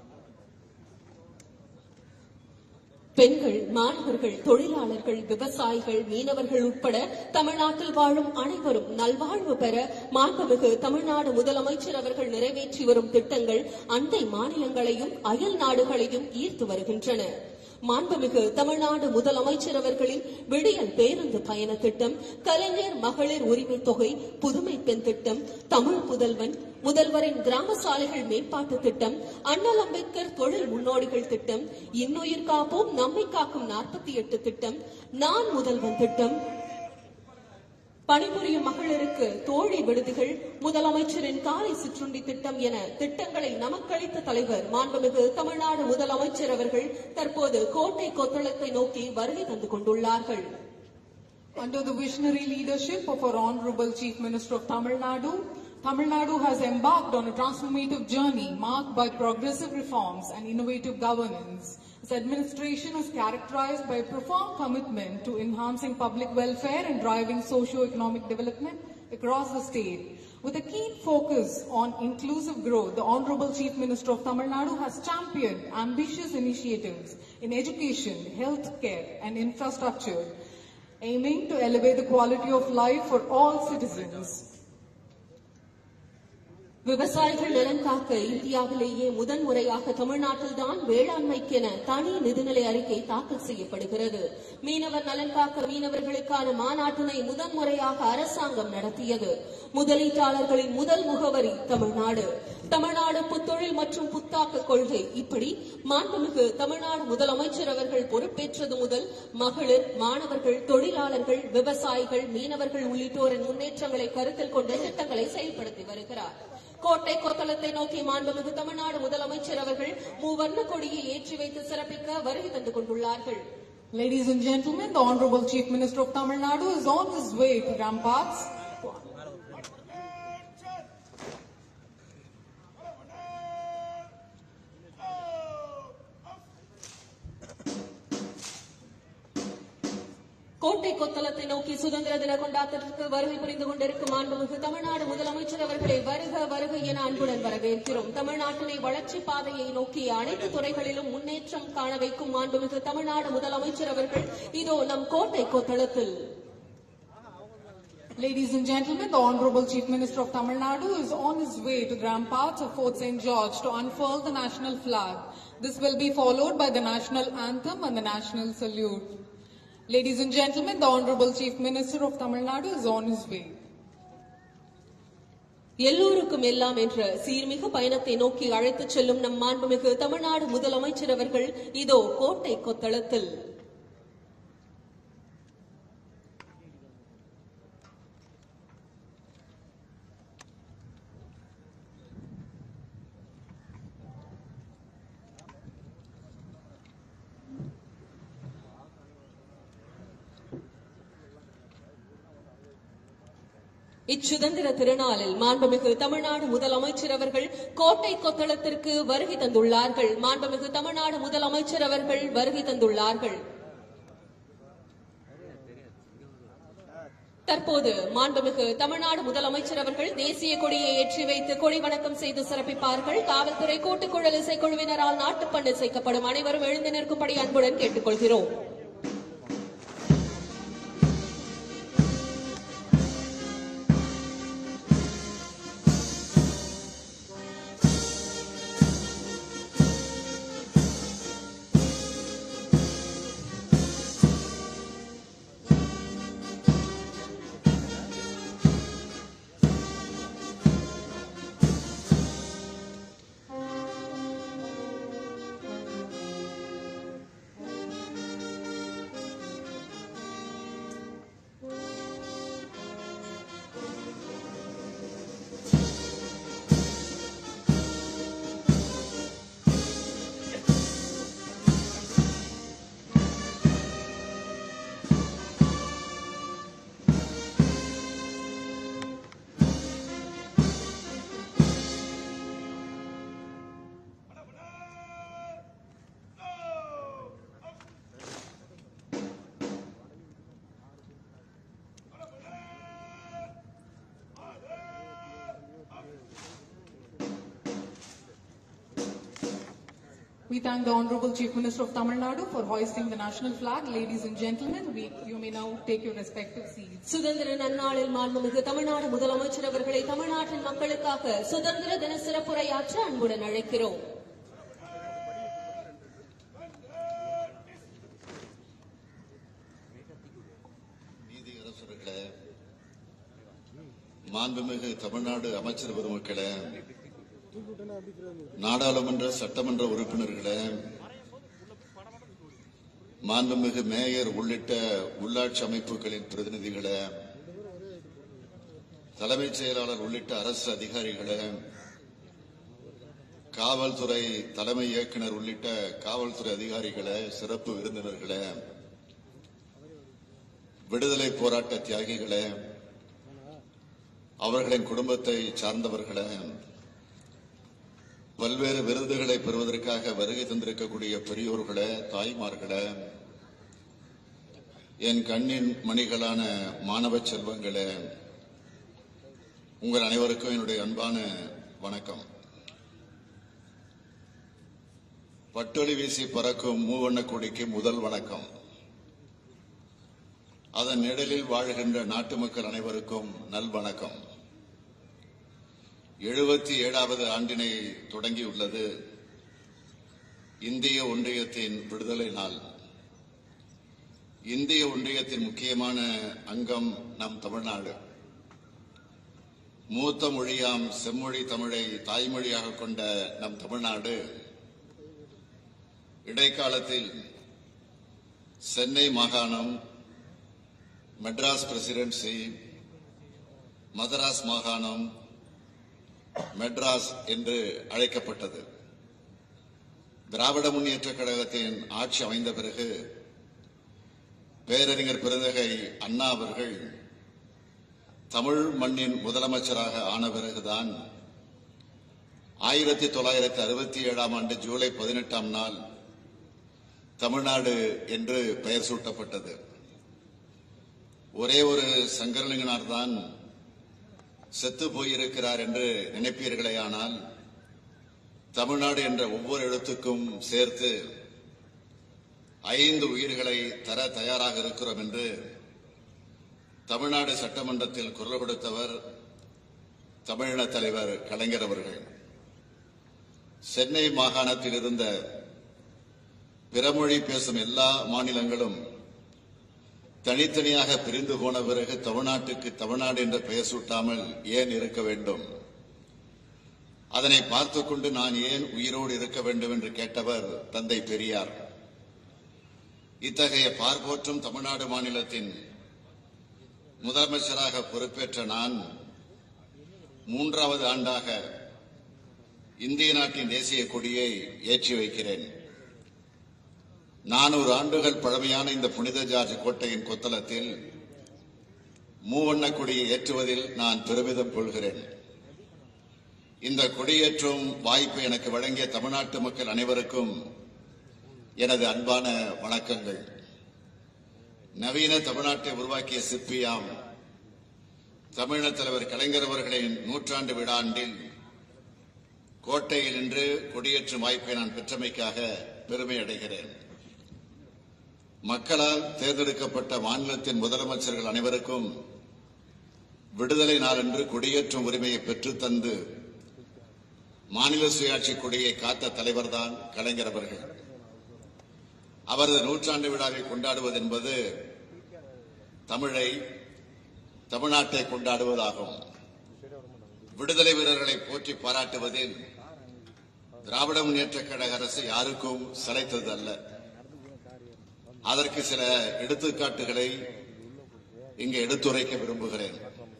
பெண்கள் மாணவர்கள் தொழிலாளர்கள் விவசாயிகள் மீனவர்கள் உட்பட தமிழ்நாட்டில் வாழும் அனைவரும் நல்வாழ்வு பெற மாண்புமிகு தமிழ்நாடு முதலமைச்சர் அவர்கள் நிறைவேற்றி வரும் திட்டங்கள் அண்டை மாநிலங்களையும் அயல் நாடுகளையும் ஈர்த்து வருகின்றன மாண்புமிகு தமிழ்நாடு முதலமைச்சர் அவர்களின் விடியல் பேருந்து பயண திட்டம் கலைஞர் மகளிர் உரிமை தொகை புதுமை பெண் திட்டம் தமிழ் புதல்வன் முதல்வரின் கிராம சாலைகள் மேம்பாட்டு திட்டம் அண்ணல் அம்பேத்கர் தொழில் முன்னோடிகள் திட்டம் இன்னுயிர் காப்போம் நம்மை காக்கும் நாற்பத்தி எட்டு திட்டம் நான் முதல்வன் திட்டம் பணிபுரியும் மகளிருக்கு தோழி விடுதிகள் முதலமைச்சரின் காலை சிற்றுண்டி திட்டம் என திட்டங்களை நமக்களித்த தலைவர் மாண்புமிகு தமிழ்நாடு முதலமைச்சர் அவர்கள் தற்போது கோட்டை கொத்தளத்தை நோக்கி வருகை தந்து கொண்டுள்ளார்கள் Under the visionary leadership of our Honorable Chief Minister of Tamil Nadu, Tamil Nadu has embarked on a transformative journey marked by progressive reforms and innovative governance. Its administration is characterized by a profound commitment to enhancing public welfare and driving socio-economic development across the state. With a keen focus on inclusive growth, the Honorable Chief Minister of Tamil Nadu has championed ambitious initiatives in education, healthcare and infrastructure, aiming to elevate the quality of life for all citizens. விவசாயிகள் நலன் காக்க இந்தியாவிலேயே முதன்முறையாக தமிழ்நாட்டில்தான் வேளாண்மைக்கென தனி நிதிநிலை அறிக்கை தாக்கல் செய்யப்படுகிறது மீனவர் நலன் காக்க மீனவர்களுக்கான மாநாட்டினை முதன்முறையாக அரசாங்கம் நடத்தியது முதலீட்டாளர்களின் முதல் முகவரி தமிழ்நாடு தமிழ்நாடு புத்தொழில் மற்றும் புத்தாக்க கொள்கை இப்படி மாண்புமிகு தமிழ்நாடு முதலமைச்சர் அவர்கள் பொறுப்பேற்றது முதல் மகளிர் மாணவர்கள் தொழிலாளர்கள் விவசாயிகள் மீனவர்கள் உள்ளிட்டோரின் முன்னேற்றங்களை கருத்தில் கொண்டு திட்டங்களை செயல்படுத்தி வருகிறார் கோட்டை கொத்தளத்தை நோக்கி மாண்புமிகு தமிழ்நாடு முதலமைச்சர் அவர்கள் மூவர்ண கொடியை ஏற்றி வைத்து சிறப்பிக்க வருகை தந்து கொண்டுள்ளார்கள் Ladies and gentlemen, the Honorable Chief Minister of Tamil Nadu is on his way to ramparts. கோட்டை கொத்தளத்தை நோக்கி சுதந்திர தின கொண்டாட்டத்திற்கு வருகை புரிந்து கொண்டிருக்கும் மாண்புமிகு தமிழ்நாடு முதலமைச்சர் அவர்களை வருக வருக என அன்புடன் வரவேற்கிறோம் தமிழ்நாட்டினை வளர்ச்சி பாதையை நோக்கி அனைத்து துறைகளிலும் முன்னேற்றம் காண வைக்கும் மாண்புமிகு தமிழ்நாடு முதலமைச்சர் அவர்கள் இதோ நம் கோட்டை கொத்தளத்தில் Ladies and gentlemen, the Honorable Chief Minister of Tamil Nadu is on his way to the ramparts of Fort St. George to unfurl the national flag. This will be followed by the national anthem and the national salute. Ladies and gentlemen, the Honorable Chief Minister of Tamil Nadu is on his way. எல்லோருக்கும் எல்லாம் என்ற சீர்மிகு பயணத்தை நோக்கி அழைத்துச் செல்லும் நம் மாண்புமிகு தமிழ்நாடு முதலமைச்சர் அவர்கள் இதோ கோட்டை கொத்தளத்தில் இச்சுதந்திர திருநாளில் மாண்புமிகு தமிழ்நாடு முதலமைச்சர் அவர்கள் கோட்டை கொத்தளத்திற்கு வருகை தந்துள்ளார்கள் மாண்புமிகு தமிழ்நாடு முதலமைச்சர் அவர்கள் வருகை தந்துள்ளார்கள் தற்போது மாண்புமிகு தமிழ்நாடு முதலமைச்சர் அவர்கள் தேசிய கொடியை ஏற்றி வைத்து கொடி வணக்கம் செய்து சிறப்பிப்பார்கள் காவல்துறை கூட்டுக்குழல் இசைக்குழுவினரால் நாட்டுப்பண்டு இசைக்கப்படும் அனைவரும் எழுந்து நிற்கும்படி அன்புடன் கேட்டுக்கொள்கிறோம் We thank the Honorable Chief Minister of Tamil Nadu for hoisting the national flag. Ladies and gentlemen, we, you may now take your respective seats. சுதந்திர நன்னாளில் மாண்புமிகு தமிழ்நாடு முதலமைச்சர் அவர்களை தமிழ்நாட்டின் மக்களுக்காக சுதந்திர தின சிறப்புரையாற்ற அன்புடன் அழைக்கிறோம் மாண்புமிகு தமிழ்நாடு அமைச்சர் பெருமக்களே நாடாளுமன்ற சட்டமன்ற உறுப்பினர்களே மாண்புமிகு மேயர் உள்ளிட்ட உள்ளாட்சி அமைப்புகளின் பிரதிநிதிகளே தலைமைச் செயலாளர் உள்ளிட்ட அரசு அதிகாரிகளே காவல்துறை தலைமை இயக்குனர் உள்ளிட்ட காவல்துறை அதிகாரிகளே சிறப்பு விருந்தினர்களே விடுதலை போராட்ட தியாகிகளே அவர்களின் குடும்பத்தை சார்ந்தவர்களே பல்வேறு விருதுகளை பெறுவதற்காக வருகை தந்திருக்கக்கூடிய பெரியோர்களே தாய்மார்களே என் கண்ணின் மணிகளான மாணவ செல்வங்களே உங்கள் அனைவருக்கும் என்னுடைய அன்பான வணக்கம் பட்டொலி வீசி பறக்கும் மூவண்ண கொடிக்கு முதல் வணக்கம் அதன் நிழலில் வாழ்கின்ற நாட்டு மக்கள் அனைவருக்கும் நல்வணக்கம் எழுபத்தி ஏழாவது ஆண்டினை தொடங்கியுள்ளது இந்திய ஒன்றியத்தின் விடுதலை நாள் இந்திய ஒன்றியத்தின் முக்கியமான அங்கம் நம் தமிழ்நாடு மூத்த மொழியாம் செம்மொழி தமிழை தாய்மொழியாக கொண்ட நம் தமிழ்நாடு இடைக்காலத்தில் சென்னை மாகாணம் மெட்ராஸ் பிரசிடென்சி மதராஸ் மாகாணம் மெட்ராஸ் என்று அழைக்கப்பட்டது திராவிட முன்னேற்ற கழகத்தின் ஆட்சி அமைந்த பிறகு பேரறிஞர் பெருந்தகை அண்ணா அவர்கள் தமிழ் மண்ணின் முதலமைச்சராக ஆன பிறகுதான் ஆயிரத்தி தொள்ளாயிரத்தி அறுபத்தி ஏழாம் ஆண்டு ஜூலை பதினெட்டாம் நாள் தமிழ்நாடு என்று பெயர் சூட்டப்பட்டது ஒரே ஒரு சங்கரலிங்கனார் தான் செத்து போயிருக்கிறார் என்று நினைப்பீர்களேயானால் தமிழ்நாடு என்ற ஒவ்வொரு எழுத்துக்கும் சேர்த்து ஐந்து உயிர்களை தர தயாராக இருக்கிறோம் என்று தமிழ்நாடு சட்டமன்றத்தில் குரல் கொடுத்தவர் தமிழின தலைவர் கலைஞர் அவர்கள் சென்னை மாகாணத்தில் இருந்த பிறமொழி பேசும் எல்லா மாநிலங்களும் தனித்தனியாக பிரிந்து போன பிறகு தமிழ்நாட்டுக்கு தமிழ்நாடு என்ற பெயர் சூட்டாமல் ஏன் இருக்க வேண்டும் அதனை பார்த்துக் கொண்டு நான் ஏன் உயிரோடு இருக்க வேண்டும் என்று கேட்டவர் தந்தை பெரியார் இத்தகைய பார்ப்போற்றும் தமிழ்நாடு மாநிலத்தின் முதலமைச்சராக பொறுப்பேற்ற நான் மூன்றாவது ஆண்டாக இந்திய நாட்டின் தேசிய கொடியை ஏற்றி வைக்கிறேன் நானூறு ஆண்டுகள் பழமையான இந்த புனித ஜார்ஜ் கோட்டையின் கொத்தளத்தில் மூவண்ண கொடியை ஏற்றுவதில் நான் பெருமிதம் கொள்கிறேன் இந்த கொடியேற்றும் வாய்ப்பை எனக்கு வழங்கிய தமிழ்நாட்டு மக்கள் அனைவருக்கும் எனது அன்பான வணக்கங்கள் நவீன தமிழ்நாட்டை உருவாக்கிய சிற்பியாம் தமிழக தலைவர் கலைஞர் அவர்களின் நூற்றாண்டு விழாண்டில் கோட்டையில் நின்று கொடியேற்றும் வாய்ப்பை நான் பெற்றமைக்காக பெருமை அடைகிறேன் மக்களால் தேர்ந்தெடுக்கப்பட்ட மாநிலத்தின் முதலமைச்சர்கள் அனைவருக்கும் விடுதலை நாளன்று கொடியேற்றும் உரிமையை பெற்றுத் தந்து மாநில சுயாட்சி கொடியை காத்த தலைவர்தான் கலைஞர் அவர்கள் அவரது நூற்றாண்டு விழாவை கொண்டாடுவது என்பது தமிழை தமிழ்நாட்டை கொண்டாடுவதாகும் விடுதலை வீரர்களை போற்றி பாராட்டுவதில் திராவிட முன்னேற்ற கழக அரசு யாருக்கும் சளைத்தது அல்ல அதற்கு சில எடுத்துக்காட்டுகளை இங்கு எடுத்துரைக்க விரும்புகிறேன்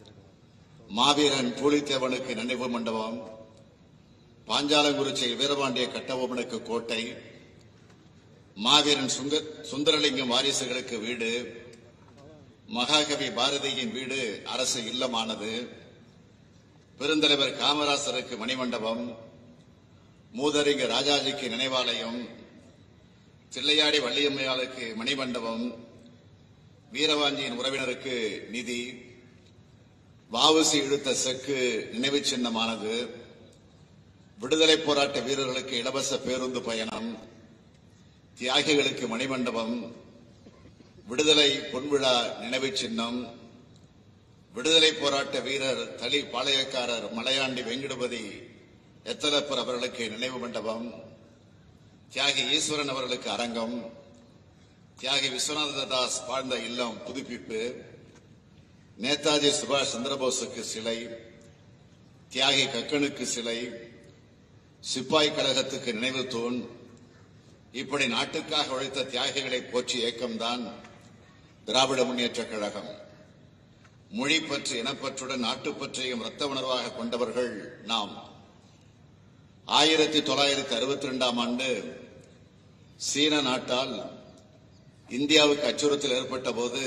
மாவீரன் பூலித்தேவனுக்கு நினைவு மண்டபம் பாஞ்சாலங்குறிச்சி வீரபாண்டிய கட்டபொம்மனுக்கு கோட்டை மாவீரன் சுங்க- சுந்தரலிங்கம் வாரிசுகளுக்கு வீடு மகாகவி பாரதியின் வீடு அரசு இல்லமானது பெருந்தலைவர் காமராசருக்கு மணிமண்டபம் மூதறிஞர் ராஜாஜிக்கு நினைவாலயம் தில்லையாடி வள்ளியம்மையாளுக்கு மணிமண்டபம் வீரவாஞ்சியின் உறவினருக்கு நிதி வாவுசி இழுத்த செக்கு நினைவு சின்னமானது விடுதலை போராட்ட வீரர்களுக்கு இலவச பேருந்து பயணம் தியாகிகளுக்கு மணிமண்டபம் விடுதலை பொன்விழா நினைவு சின்னம் விடுதலை போராட்ட வீரர் தளி பாளையக்காரர் மலையாண்டி வெங்கடபதி எத்தலப்பர் அவர்களுக்கு நினைவு மண்டபம் தியாகி ஈஸ்வரன் அவர்களுக்கு அரங்கம் தியாகி விஸ்வநாத தாஸ் வாழ்ந்த இல்லம் புதுப்பிப்பு நேதாஜி சுபாஷ் சந்திரபோஸுக்கு சிலை தியாகி கக்கனுக்கு சிலை சிப்பாய் கழகத்துக்கு நினைவு தூண் இப்படி நாட்டுக்காக உழைத்த தியாகிகளை போற்றி இயக்கம்தான் திராவிட முன்னேற்ற கழகம் மொழிப்பற்று இனப்பற்றுடன் நாட்டுப்பற்றையும் இரத்த உணர்வாக கொண்டவர்கள் நாம் ஆயிரத்தி தொள்ளாயிரத்தி அறுபத்தி ரெண்டாம் ஆண்டு சீன நாட்டால் இந்தியாவுக்கு அச்சுறுத்தல் ஏற்பட்ட போது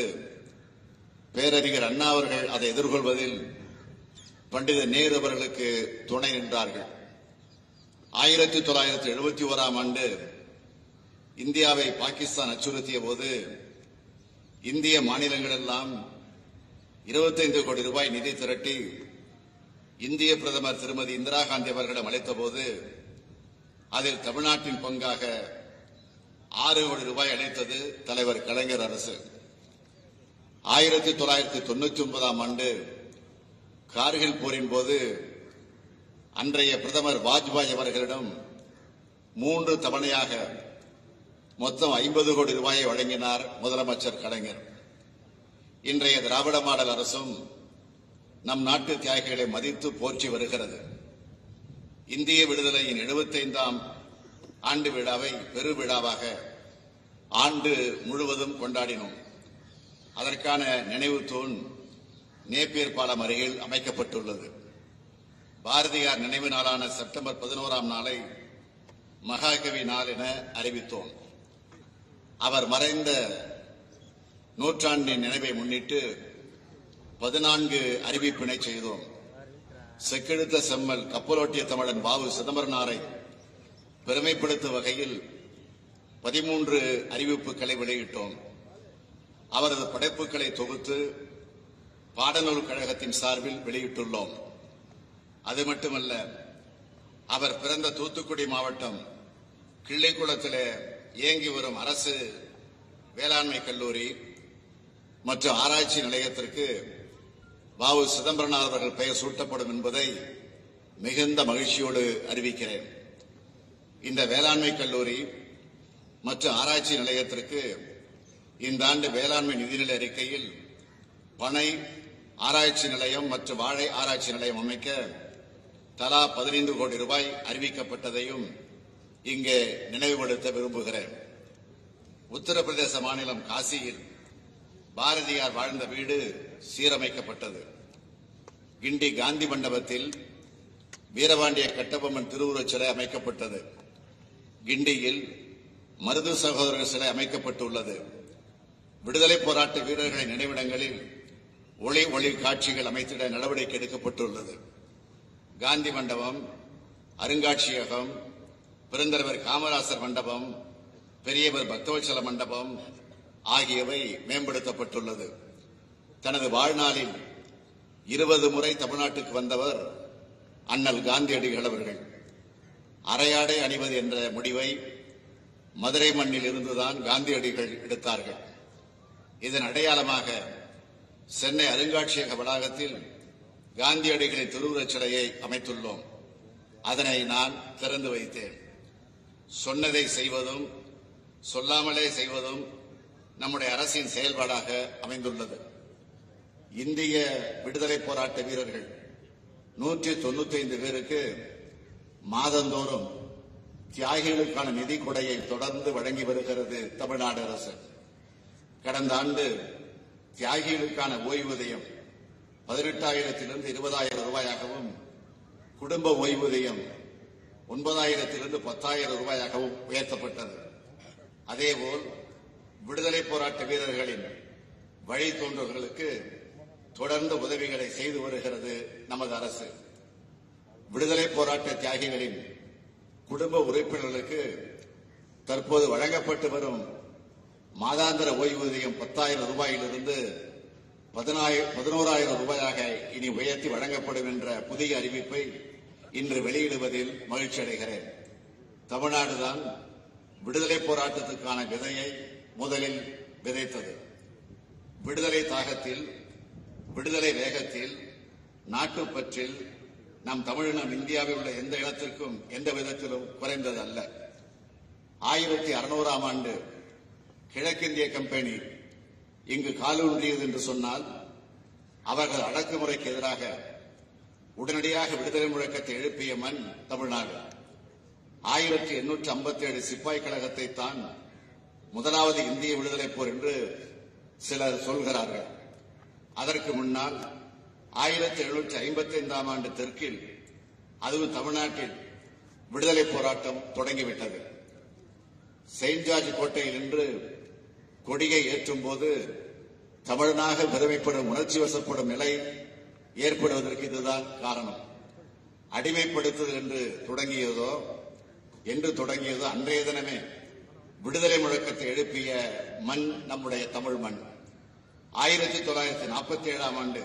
பேரறிஞர் அண்ணா அவர்கள் அதை எதிர்கொள்வதில் பண்டித நேரு அவர்களுக்கு துணை நின்றார்கள் ஆயிரத்தி தொள்ளாயிரத்தி எழுபத்தி ஓராம் ஆண்டு இந்தியாவை பாகிஸ்தான் அச்சுறுத்திய போது இந்திய மாநிலங்கள் எல்லாம் இருபத்தைந்து கோடி ரூபாய் நிதி திரட்டி இந்திய பிரதமர் திருமதி இந்திரா காந்தி அவர்களிடம் அளித்த போது அதில் தமிழ்நாட்டின் பங்காக ஆறு கோடி ரூபாய் அளித்தது தலைவர் கலைஞர் அரசு ஆயிரத்தி தொள்ளாயிரத்தி தொண்ணூத்தி ஒன்பதாம் ஆண்டு கார்கில் போரின் போது அன்றைய பிரதமர் வாஜ்பாய் அவர்களிடம் மூன்று தவணையாக மொத்தம் ஐம்பது கோடி ரூபாயை வழங்கினார் முதலமைச்சர் கலைஞர் இன்றைய திராவிட மாடல் அரசும் நம் நாட்டு தியாகிகளை மதித்து போற்றி வருகிறது இந்திய விடுதலையின் எழுபத்தைந்தாம் ஆண்டு விழாவை பெரு விழாவாக ஆண்டு முழுவதும் கொண்டாடினோம் அதற்கான நினைவு தூண் நேப்பியர் பாலம் அருகில் அமைக்கப்பட்டுள்ளது பாரதியார் நினைவு நாளான செப்டம்பர் பதினோராம் நாளை மகாகவி நாள் என அறிவித்தோம் அவர் மறைந்த நூற்றாண்டின் நினைவை முன்னிட்டு பதினான்கு அறிவிப்பினை செய்தோம் செக்கெழுத்த செம்மல் கப்பலோட்டிய தமிழன் பாவு சிதம்பரனாரை பெருமைப்படுத்தும் வகையில் பதிமூன்று அறிவிப்புகளை வெளியிட்டோம் அவரது படைப்புகளை தொகுத்து பாடநூல் கழகத்தின் சார்பில் வெளியிட்டுள்ளோம் அது மட்டுமல்ல அவர் பிறந்த தூத்துக்குடி மாவட்டம் கிள்ளைக்குளத்திலே இயங்கி வரும் அரசு வேளாண்மை கல்லூரி மற்றும் ஆராய்ச்சி நிலையத்திற்கு வாவு சிதம்பரனார் அவர்கள் பெயர் சூட்டப்படும் என்பதை மிகுந்த மகிழ்ச்சியோடு அறிவிக்கிறேன் இந்த வேளாண்மை கல்லூரி மற்றும் ஆராய்ச்சி நிலையத்திற்கு இந்த ஆண்டு வேளாண்மை நிதிநிலை அறிக்கையில் பனை ஆராய்ச்சி நிலையம் மற்றும் வாழை ஆராய்ச்சி நிலையம் அமைக்க தலா பதினைந்து கோடி ரூபாய் அறிவிக்கப்பட்டதையும் இங்கே நினைவுபடுத்த விரும்புகிறேன் உத்தரப்பிரதேச மாநிலம் காசியில் பாரதியார் வாழ்ந்த வீடு சீரமைக்கப்பட்டது கிண்டி காந்தி மண்டபத்தில் வீரபாண்டிய கட்டபொம்மன் திருவுருவச் சிலை அமைக்கப்பட்டது கிண்டியில் மருது சகோதரர் சிலை அமைக்கப்பட்டுள்ளது விடுதலை போராட்ட வீரர்களின் நினைவிடங்களில் ஒளி ஒளி காட்சிகள் அமைத்திட நடவடிக்கை எடுக்கப்பட்டுள்ளது காந்தி மண்டபம் அருங்காட்சியகம் பெருந்தலைவர் காமராசர் மண்டபம் பெரியவர் பக்தவச்சல மண்டபம் ஆகியவை மேம்படுத்தப்பட்டுள்ளது தனது வாழ்நாளில் இருபது முறை தமிழ்நாட்டுக்கு வந்தவர் அண்ணல் காந்தியடிகள் அவர்கள் அரையாடை அணிவது என்ற முடிவை மதுரை மண்ணில் இருந்துதான் காந்தியடிகள் எடுத்தார்கள் இதன் அடையாளமாக சென்னை அருங்காட்சியக வளாகத்தில் காந்தியடிகளின் திருவுருவச் சிலையை அமைத்துள்ளோம் அதனை நான் திறந்து வைத்தேன் சொன்னதை செய்வதும் சொல்லாமலே செய்வதும் நம்முடைய அரசின் செயல்பாடாக அமைந்துள்ளது இந்திய விடுதலை போராட்ட வீரர்கள் நூற்றி தொண்ணூத்தி ஐந்து பேருக்கு மாதந்தோறும் தியாகிகளுக்கான நிதி கொடையை தொடர்ந்து வழங்கி வருகிறது தமிழ்நாடு அரசு கடந்த ஆண்டு தியாகிகளுக்கான ஓய்வூதியம் பதினெட்டாயிரத்திலிருந்து இருபதாயிரம் ரூபாயாகவும் குடும்ப ஓய்வூதியம் ஒன்பதாயிரத்திலிருந்து பத்தாயிரம் ரூபாயாகவும் உயர்த்தப்பட்டது அதேபோல் விடுதலை போராட்ட வீரர்களின் வழித்தோன்றல்களுக்கு தொடர்ந்து உதவிகளை செய்து வருகிறது நமது அரசு விடுதலை போராட்ட தியாகிகளின் குடும்ப உறுப்பினர்களுக்கு தற்போது வழங்கப்பட்டு வரும் மாதாந்திர ஓய்வூதியம் பத்தாயிரம் ரூபாயிலிருந்து பதினாயிரம் பதினோராயிரம் ரூபாயாக இனி உயர்த்தி வழங்கப்படும் என்ற புதிய அறிவிப்பை இன்று வெளியிடுவதில் மகிழ்ச்சி அடைகிறேன் தமிழ்நாடுதான் விடுதலை போராட்டத்துக்கான விதையை முதலில் விதைத்தது விடுதலை தாகத்தில் விடுதலை வேகத்தில் நாட்டுப்பற்றில் நம் தமிழினம் இந்தியாவில் உள்ள எந்த இடத்திற்கும் எந்த விதத்திலும் குறைந்தது அல்ல ஆயிரத்தி அறுநூறாம் ஆண்டு கிழக்கிந்திய கம்பெனி இங்கு காலூன்றியது என்று சொன்னால் அவர்கள் அடக்குமுறைக்கு எதிராக உடனடியாக விடுதலை முழக்கத்தை எழுப்பிய மண் தமிழ்நாடு ஆயிரத்தி எண்ணூற்றி ஐம்பத்தி ஏழு சிப்பாய் கழகத்தை தான் முதலாவது இந்திய விடுதலை போர் என்று சிலர் சொல்கிறார்கள் அதற்கு முன்னால் ஆயிரத்தி எழுநூற்றி ஐம்பத்தி ஐந்தாம் ஆண்டு தெற்கில் அதுவும் தமிழ்நாட்டில் விடுதலை போராட்டம் தொடங்கிவிட்டது செயின்ட் ஜார்ஜ் கோட்டையில் நின்று கொடியை ஏற்றும் போது தமிழனாக பெருமைப்படும் உணர்ச்சி வசப்படும் நிலை ஏற்படுவதற்கு இதுதான் காரணம் அடிமைப்படுத்துதல் என்று தொடங்கியதோ என்று தொடங்கியதோ அன்றைய தினமே விடுதலை முழக்கத்தை எழுப்பிய மண் நம்முடைய தமிழ் மண் ஆயிரத்தி தொள்ளாயிரத்தி நாற்பத்தி ஏழாம் ஆண்டு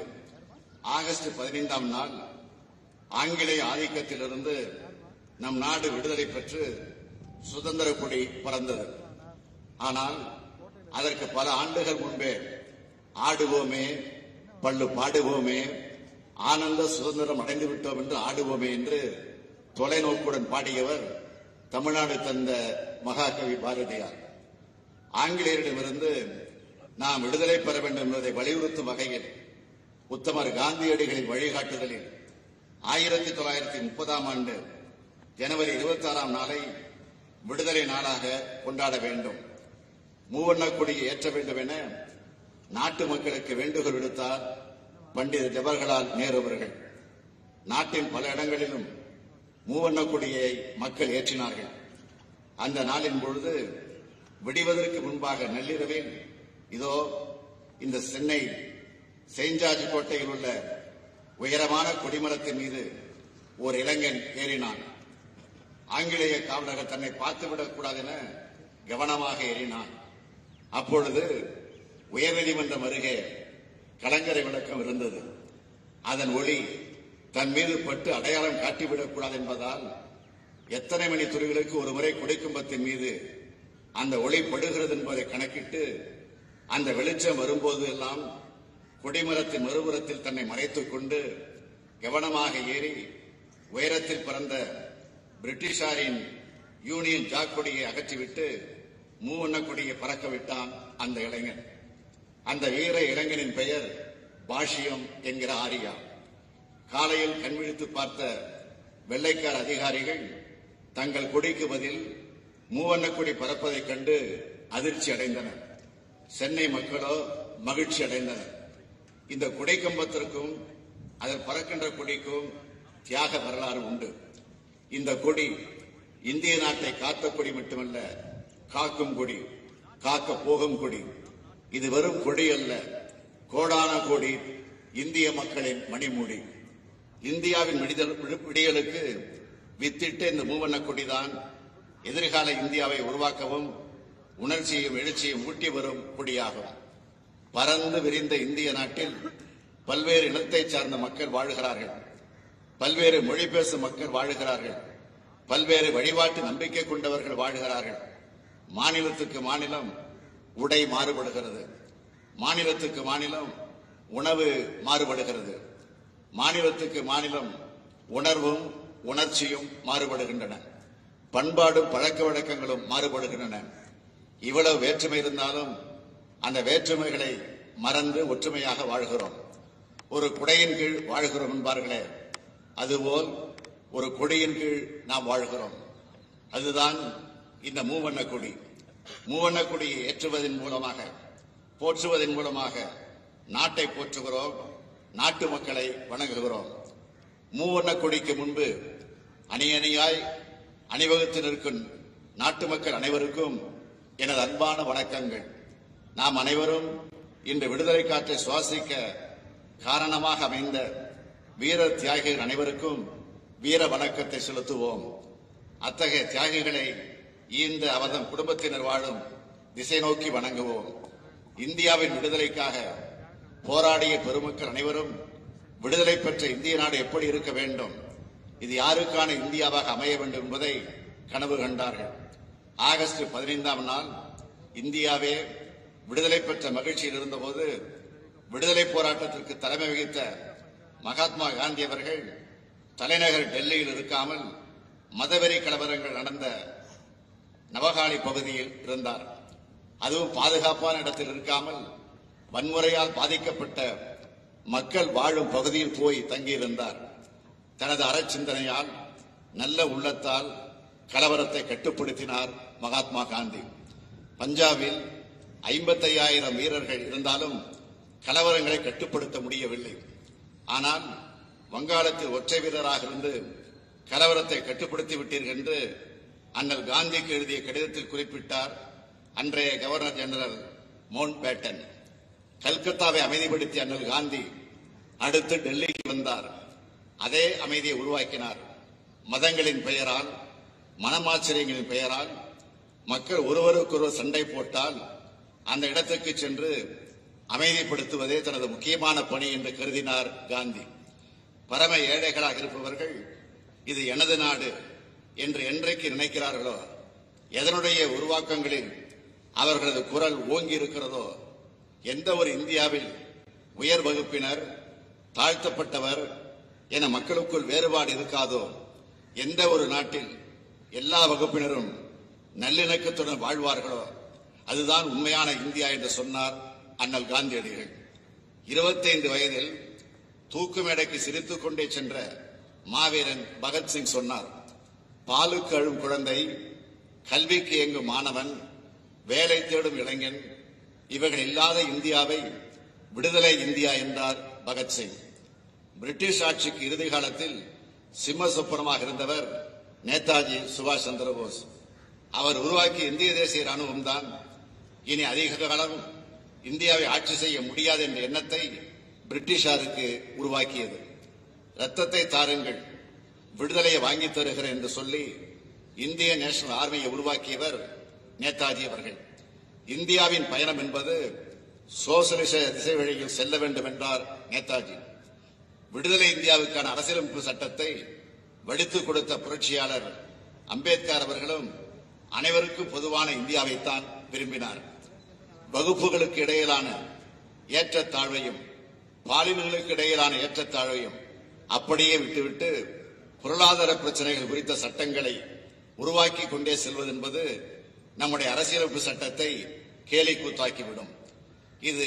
ஆகஸ்ட் பதினைந்தாம் நாள் ஆங்கிலேய ஆதிக்கத்திலிருந்து நம் நாடு விடுதலை பெற்று சுதந்திர கொடி பறந்தது ஆனால் அதற்கு பல ஆண்டுகள் முன்பே ஆடுவோமே பள்ளு பாடுவோமே ஆனந்த சுதந்திரம் அடைந்து விட்டோம் என்று ஆடுவோமே என்று தொலைநோக்குடன் பாடியவர் தமிழ்நாடு தந்த மகாகவி பாரதியார் ஆங்கிலேயரிடமிருந்து நாம் விடுதலை பெற வேண்டும் என்பதை வலியுறுத்தும் வகையில் உத்தமர் காந்தியடிகளின் வழிகாட்டுதலில் ஆயிரத்தி தொள்ளாயிரத்தி முப்பதாம் ஆண்டு ஜனவரி இருபத்தி ஆறாம் நாளை விடுதலை நாளாக கொண்டாட வேண்டும் மூவண்ண கொடியை ஏற்ற வேண்டும் என நாட்டு மக்களுக்கு வேண்டுகோள் விடுத்தார் பண்டித ஜவஹர்லால் நேரு அவர்கள் நாட்டின் பல இடங்களிலும் மூவண்ண கொடியை மக்கள் ஏற்றினார்கள் அந்த நாளின் பொழுது விடிவதற்கு முன்பாக நள்ளிரவில் இதோ இந்த சென்னை செயின்ட் ஜார்ஜ் கோட்டையில் உள்ள உயரமான கொடிமரத்தின் மீது ஒரு இளைஞன் ஏறினான் ஆங்கிலேய காவலர்கள் தன்னை பார்த்துவிடக் கூடாது என கவனமாக ஏறினான் அப்பொழுது உயர்நீதிமன்றம் அருகே கலங்கரை விளக்கம் இருந்தது அதன் ஒளி தன் மீது பட்டு அடையாளம் காட்டிவிடக் கூடாது என்பதால் எத்தனை மணி துறைகளுக்கு ஒரு முறை கொடிக்கும்பத்தின் மீது அந்த ஒளி படுகிறது என்பதை கணக்கிட்டு அந்த வெளிச்சம் வரும்போது எல்லாம் கொடிமரத்தின் மறுபுறத்தில் தன்னை மறைத்துக் கொண்டு கவனமாக ஏறி உயரத்தில் பறந்த பிரிட்டிஷாரின் யூனியன் ஜாக் கொடியை அகற்றிவிட்டு மூவண்ண கொடியை பறக்க விட்டான் அந்த இளைஞன் அந்த வீர இளைஞனின் பெயர் பாஷ்யம் என்கிற ஆரியா காலையில் கண்விழித்து பார்த்த வெள்ளைக்கார அதிகாரிகள் தங்கள் கொடிக்கு பதில் மூவண்ண கொடி பறப்பதைக் கண்டு அதிர்ச்சி அடைந்தனர் சென்னை மக்களோ மகிழ்ச்சி அடைந்தனர் இந்த கொடை கம்பத்திற்கும் அதில் பறக்கின்ற கொடிக்கும் தியாக வரலாறு உண்டு இந்த கொடி இந்திய நாட்டை காத்த கொடி மட்டுமல்ல காக்கும் கொடி காக்க போகும் கொடி இது வெறும் கொடி அல்ல கோடான கோடி இந்திய மக்களின் மணிமூடி இந்தியாவின் விடுதல் விடியலுக்கு வித்திட்ட இந்த மூவண்ண கொடிதான் எதிர்கால இந்தியாவை உருவாக்கவும் உணர்ச்சியும் எழுச்சியும் ஊட்டி வரும் கொடியாகும் பறந்து விரிந்த இந்திய நாட்டில் பல்வேறு இனத்தைச் சார்ந்த மக்கள் வாழ்கிறார்கள் பல்வேறு மொழி பேசும் மக்கள் வாழுகிறார்கள் பல்வேறு வழிபாட்டு நம்பிக்கை கொண்டவர்கள் வாழ்கிறார்கள் மாநிலத்துக்கு மாநிலம் உடை மாறுபடுகிறது மாநிலத்துக்கு மாநிலம் உணவு மாறுபடுகிறது மாநிலத்துக்கு மாநிலம் உணர்வும் உணர்ச்சியும் மாறுபடுகின்றன பண்பாடும் பழக்க வழக்கங்களும் மாறுபடுகின்றன இவ்வளவு வேற்றுமை இருந்தாலும் அந்த வேற்றுமைகளை மறந்து ஒற்றுமையாக வாழ்கிறோம் ஒரு குடையின் கீழ் வாழ்கிறோம் என்பார்களே அதுபோல் ஒரு கொடியின் கீழ் நாம் வாழ்கிறோம் அதுதான் இந்த மூவண்ண கொடி மூவண்ண கொடியை ஏற்றுவதன் மூலமாக போற்றுவதன் மூலமாக நாட்டை போற்றுகிறோம் நாட்டு மக்களை வணங்குகிறோம் மூவண்ண கொடிக்கு முன்பு அணி அணியாய் அணிவகுத்து நிற்கும் நாட்டு மக்கள் அனைவருக்கும் எனது அன்பான வணக்கங்கள் நாம் அனைவரும் இன்று விடுதலை காற்றை சுவாசிக்க காரணமாக அமைந்த வீர தியாகிகள் அனைவருக்கும் வீர வணக்கத்தை செலுத்துவோம் அத்தகைய தியாகிகளை ஈந்த அவர்தம் குடும்பத்தினர் வாழும் திசை நோக்கி வணங்குவோம் இந்தியாவின் விடுதலைக்காக போராடிய பெருமக்கள் அனைவரும் விடுதலை பெற்ற இந்திய நாடு எப்படி இருக்க வேண்டும் இது யாருக்கான இந்தியாவாக அமைய வேண்டும் என்பதை கனவு கண்டார்கள் ஆகஸ்ட் பதினைந்தாம் நாள் இந்தியாவே விடுதலை பெற்ற மகிழ்ச்சியில் இருந்தபோது விடுதலை போராட்டத்திற்கு தலைமை வகித்த மகாத்மா காந்தி அவர்கள் தலைநகர் டெல்லியில் இருக்காமல் மதவெறி கலவரங்கள் நடந்த நவகாளி பகுதியில் இருந்தார் அதுவும் பாதுகாப்பான இடத்தில் இருக்காமல் வன்முறையால் பாதிக்கப்பட்ட மக்கள் வாழும் பகுதியில் போய் தங்கியிருந்தார் தனது அறச்சிந்தனையால் நல்ல உள்ளத்தால் கலவரத்தை கட்டுப்படுத்தினார் மகாத்மா காந்தி பஞ்சாபில் ஐம்பத்தையாயிரம் வீரர்கள் இருந்தாலும் கலவரங்களை கட்டுப்படுத்த முடியவில்லை ஆனால் வங்காளத்தில் ஒற்றை வீரராக இருந்து கலவரத்தை கட்டுப்படுத்தி விட்டீர்கள் என்று அண்ணல் காந்திக்கு எழுதிய கடிதத்தில் குறிப்பிட்டார் அன்றைய கவர்னர் ஜெனரல் மவுண்ட் பேட்டன் கல்கத்தாவை அமைதிப்படுத்திய அண்ணல் காந்தி அடுத்து டெல்லிக்கு வந்தார் அதே அமைதியை உருவாக்கினார் மதங்களின் பெயரால் மனமாச்சரியங்களின் பெயரால் மக்கள் ஒருவருக்கொருவர் சண்டை போட்டால் அந்த இடத்துக்கு சென்று அமைதிப்படுத்துவதே தனது முக்கியமான பணி என்று கருதினார் காந்தி பரம ஏழைகளாக இருப்பவர்கள் இது எனது நாடு என்று என்றைக்கு நினைக்கிறார்களோ எதனுடைய உருவாக்கங்களில் அவர்களது குரல் ஓங்கி இருக்கிறதோ எந்த ஒரு இந்தியாவில் உயர் வகுப்பினர் தாழ்த்தப்பட்டவர் என மக்களுக்குள் வேறுபாடு இருக்காதோ எந்த ஒரு நாட்டில் எல்லா வகுப்பினரும் நல்லிணக்கத்துடன் வாழ்வார்களோ அதுதான் உண்மையான இந்தியா என்று சொன்னார் அண்ணல் காந்தியடிகள் இருபத்தைந்து வயதில் தூக்கு மேடைக்கு சிரித்துக் கொண்டே சென்ற மாவீரன் பகத்சிங் சொன்னார் பாலுக்கு அழும் குழந்தை கல்விக்கு இயங்கும் மாணவன் வேலை தேடும் இளைஞன் இவர்கள் இல்லாத இந்தியாவை விடுதலை இந்தியா என்றார் பகத்சிங் பிரிட்டிஷ் ஆட்சிக்கு இறுதி காலத்தில் சிம்ம சொப்பனமாக இருந்தவர் நேதாஜி சுபாஷ் சந்திர போஸ் அவர் உருவாக்கிய இந்திய தேசிய ராணுவம் தான் இனி அதிக காலம் இந்தியாவை ஆட்சி செய்ய முடியாது என்ற எண்ணத்தை பிரிட்டிஷாருக்கு உருவாக்கியது ரத்தத்தை தாருங்கள் விடுதலையை வாங்கி தருகிறேன் என்று சொல்லி இந்திய நேஷனல் ஆர்மியை உருவாக்கியவர் நேதாஜி அவர்கள் இந்தியாவின் பயணம் என்பது சோசலிச திசை வழியில் செல்ல வேண்டும் என்றார் நேதாஜி விடுதலை இந்தியாவுக்கான அரசியலமைப்பு சட்டத்தை வடித்துக் கொடுத்த புரட்சியாளர் அம்பேத்கர் அவர்களும் அனைவருக்கும் பொதுவான இந்தியாவைத்தான் விரும்பினார் வகுப்புகளுக்கு இடையிலான ஏற்றத்தாழ்வையும் பாலினங்களுக்கு இடையிலான ஏற்றத்தாழ்வையும் அப்படியே விட்டுவிட்டு பொருளாதார பிரச்சனைகள் குறித்த சட்டங்களை உருவாக்கி கொண்டே செல்வது என்பது நம்முடைய அரசியலமைப்பு சட்டத்தை கேலி கூத்தாக்கிவிடும் இது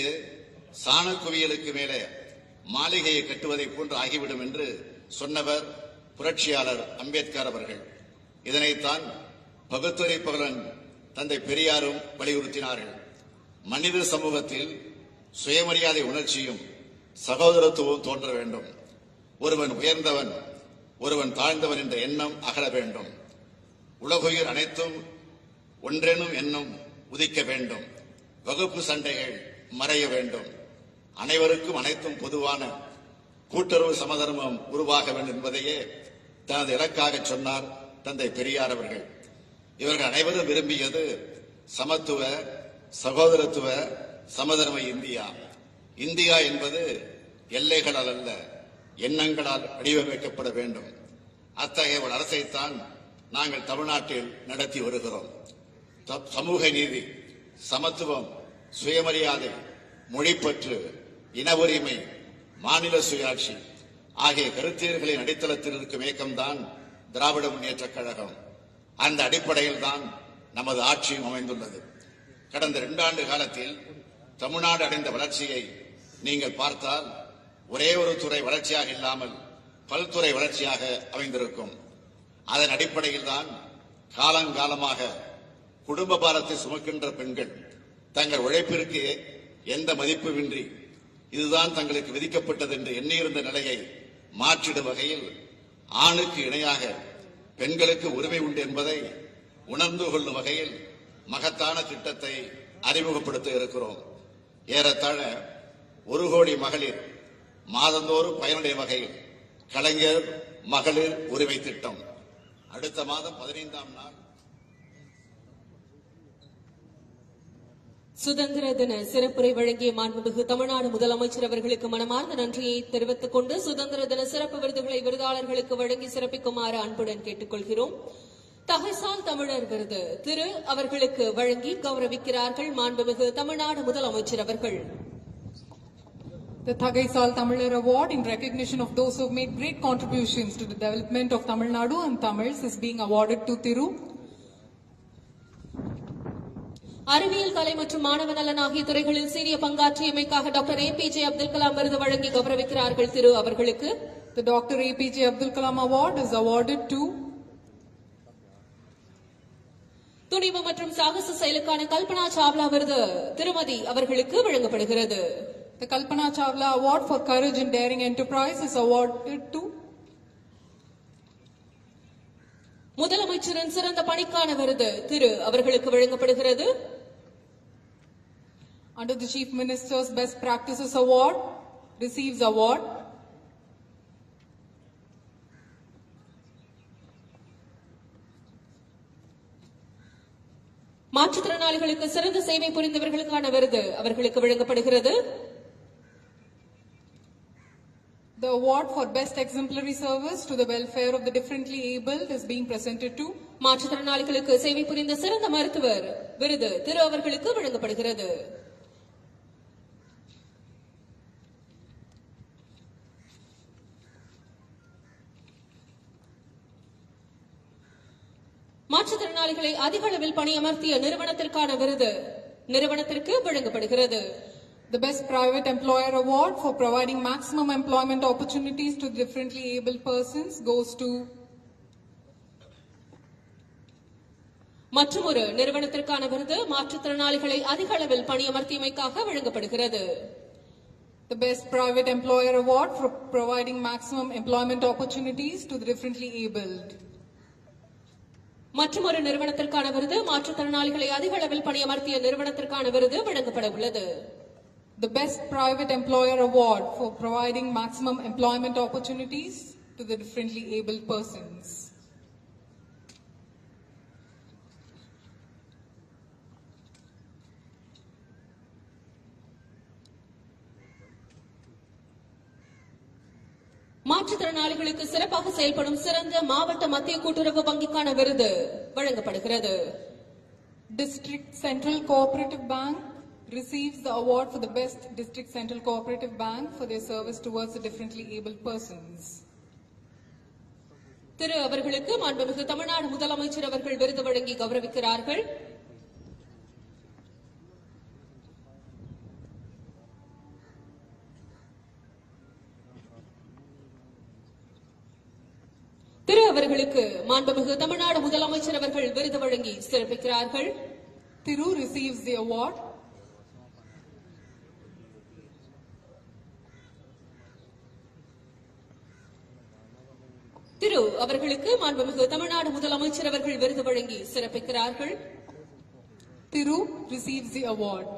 சாண குவியலுக்கு மேலே மாளிகையை கட்டுவதை போன்று ஆகிவிடும் என்று சொன்னவர் புரட்சியாளர் அம்பேத்கர் அவர்கள் இதனைத்தான் பகுத்துரை பகலன் தந்தை பெரியாரும் வலியுறுத்தினார்கள் மனித சமூகத்தில் சுயமரியாதை உணர்ச்சியும் சகோதரத்துவம் தோன்ற வேண்டும் ஒருவன் உயர்ந்தவன் ஒருவன் தாழ்ந்தவன் என்ற எண்ணம் அகல வேண்டும் உலகுயிர் அனைத்தும் ஒன்றெனும் எண்ணம் உதிக்க வேண்டும் வகுப்பு சண்டைகள் மறைய வேண்டும் அனைவருக்கும் அனைத்தும் பொதுவான கூட்டுறவு சமதர்மம் உருவாக வேண்டும் என்பதையே தனது இலக்காக சொன்னார் தந்தை பெரியார் அவர்கள் இவர்கள் அனைவரும் விரும்பியது சமத்துவ சகோதரத்துவ சமதர்ம இந்தியா இந்தியா என்பது எல்லைகளால் அல்ல எண்ணங்களால் வடிவமைக்கப்பட வேண்டும் அத்தகைய ஒரு அரசைத்தான் நாங்கள் தமிழ்நாட்டில் நடத்தி வருகிறோம் த- சமூக நீதி சமத்துவம் சுயமரியாதை மொழிப்பற்று இன உரிமை மாநில சுயாட்சி ஆகிய கருத்தியல்களின் அடித்தளத்தில் இருக்கும் இயக்கம்தான் திராவிட முன்னேற்றக் கழகம் அந்த அடிப்படையில் தான் நமது ஆட்சியும் அமைந்துள்ளது கடந்த இரண்டாண்டு காலத்தில் தமிழ்நாடு அடைந்த வளர்ச்சியை நீங்கள் பார்த்தால் ஒரே ஒரு துறை வளர்ச்சியாக இல்லாமல் பல்துறை வளர்ச்சியாக அமைந்திருக்கும் அதன் அடிப்படையில் தான் காலங்காலமாக குடும்ப பாரத்தை சுமக்கின்ற பெண்கள் தங்கள் உழைப்பிற்கு எந்த மதிப்புமின்றி இதுதான் தங்களுக்கு விதிக்கப்பட்டது என்று எண்ணியிருந்த நிலையை மாற்றிடும் வகையில் ஆணுக்கு இணையாக பெண்களுக்கு உரிமை உண்டு என்பதை உணர்ந்து கொள்ளும் வகையில் மகத்தான திட்டத்தை அறிமுகப்படுத்த இருக்கிறோம் ஏறத்தாழ ஒரு கோடி மகளிர் மாதந்தோறும் பயனுடைய வகையில் கலைஞர் மகளிர் உரிமை திட்டம் அடுத்த மாதம் பதினைந்தாம் நாள் சுதந்திர தின சிறப்புரை வழங்கிய மாண்புமிகு தமிழ்நாடு முதலமைச்சர் அவர்களுக்கு மனமார்ந்த நன்றியை தெரிவித்துக் கொண்டு சுதந்திர தின சிறப்பு விருதுகளை விருதாளர்களுக்கு வழங்கி சிறப்பிக்குமாறு அன்புடன் கேட்டுக்கொள்கிறோம் தகைசால் தமிழர் விருது திரு அவர்களுக்கு வழங்கி கௌரவிக்கிறார்கள் மாண்புமிகு தமிழ்நாடு முதலமைச்சர் அவர்கள் The Thagaisal Tamilar Award in recognition of those who have made great contributions to the development of Tamil Nadu and Tamils is being awarded to Thiru. அறிவியல் கலை மற்றும் மாணவ நலன் ஆகிய துறைகளில் சீரிய பங்காற்றியமைக்காக doctor A P J Abdul Kalam விருது வழங்கி கௌரவிக்கிறார்கள் திரு அவர்களுக்கு The Dr. APJ Abdul Kalam Award is awarded to துணிவு மற்றும் சாகச செயலுக்கான கல்பனா சாவ்லா விருது திருமதி அவர்களுக்கு வழங்கப்படுகிறது the Kalpana Chawla Award for Courage and Daring Enterprise is awarded to முதலமைச்சரின் சிறந்த பணிக்கான விருது திரு அவர்களுக்கு வழங்கப்படுகிறது under the Chief Minister's Best Practices Award receives award மாற்றுத்திறனாளிகளுக்கு சிறந்த சேவை புரிந்தவர்களுக்கான விருது அவர்களுக்கு வழங்கப்படுகிறது The award for Best Exemplary Service to the Welfare of the Differently Abled is being presented to மாற்றுத்திறனாளிகளுக்கு சேவை புரிந்த சிறந்த மருத்துவர் விருது திரு அவர்களுக்கு வழங்கப்படுகிறது மாற்றுத்திறனாளிகளை அதிக அளவில் பணியமர்த்திய நிறுவனத்திற்கான விருது நிறுவனத்திற்கு வழங்கப்படுகிறது the Best Private Employer Award for providing maximum employment opportunities to differently abled persons goes to மற்றொரு நிறுவனத்திற்கான விருது மாற்றுத்திறனாளிகளை அதிக அளவில் பணியமர்த்தியமைக்காக வழங்கப்படுகிறது the Best Private Employer Award for providing maximum employment opportunities to the differently abled. மற்றொரு நிறுவனத்திற்கான விருது மாற்றுத்திறனாளிகளை அதிக அளவில் பணியமர்த்திய நிறுவனத்திற்கான விருது வழங்கப்பட உள்ளது The Best Private Employer Award for providing maximum employment opportunities to the differently abled persons. மாற்றுத்திறனாளிகளுக்கு சிறப்பாக செயல்படும் சிறந்த மாவட்ட மத்திய கூட்டுறவு வங்கிக்கான விருது வழங்கப்படுகிறது District Central Cooperative Bank receives the award for the best District Central Cooperative Bank for their service towards the differently abled persons. திரு அவர்களுக்கு மாண்புமிகு தமிழ்நாடு முதலமைச்சர் அவர்கள் விருது வழங்கி கௌரவிக்கிறார்கள் திரு அவர்களுக்கு மாண்புமிகு தமிழ்நாடு முதலமைச்சர் அவர்கள் விருது வழங்கி சிறப்பிக்கிறார்கள் Thiru receives the award. திரு அவர்களுக்கு மாண்புமிகு தமிழ்நாடு முதலமைச்சர் அவர்கள் விருது வழங்கி சிறப்பிக்கிறார்கள் Thiru receives the award.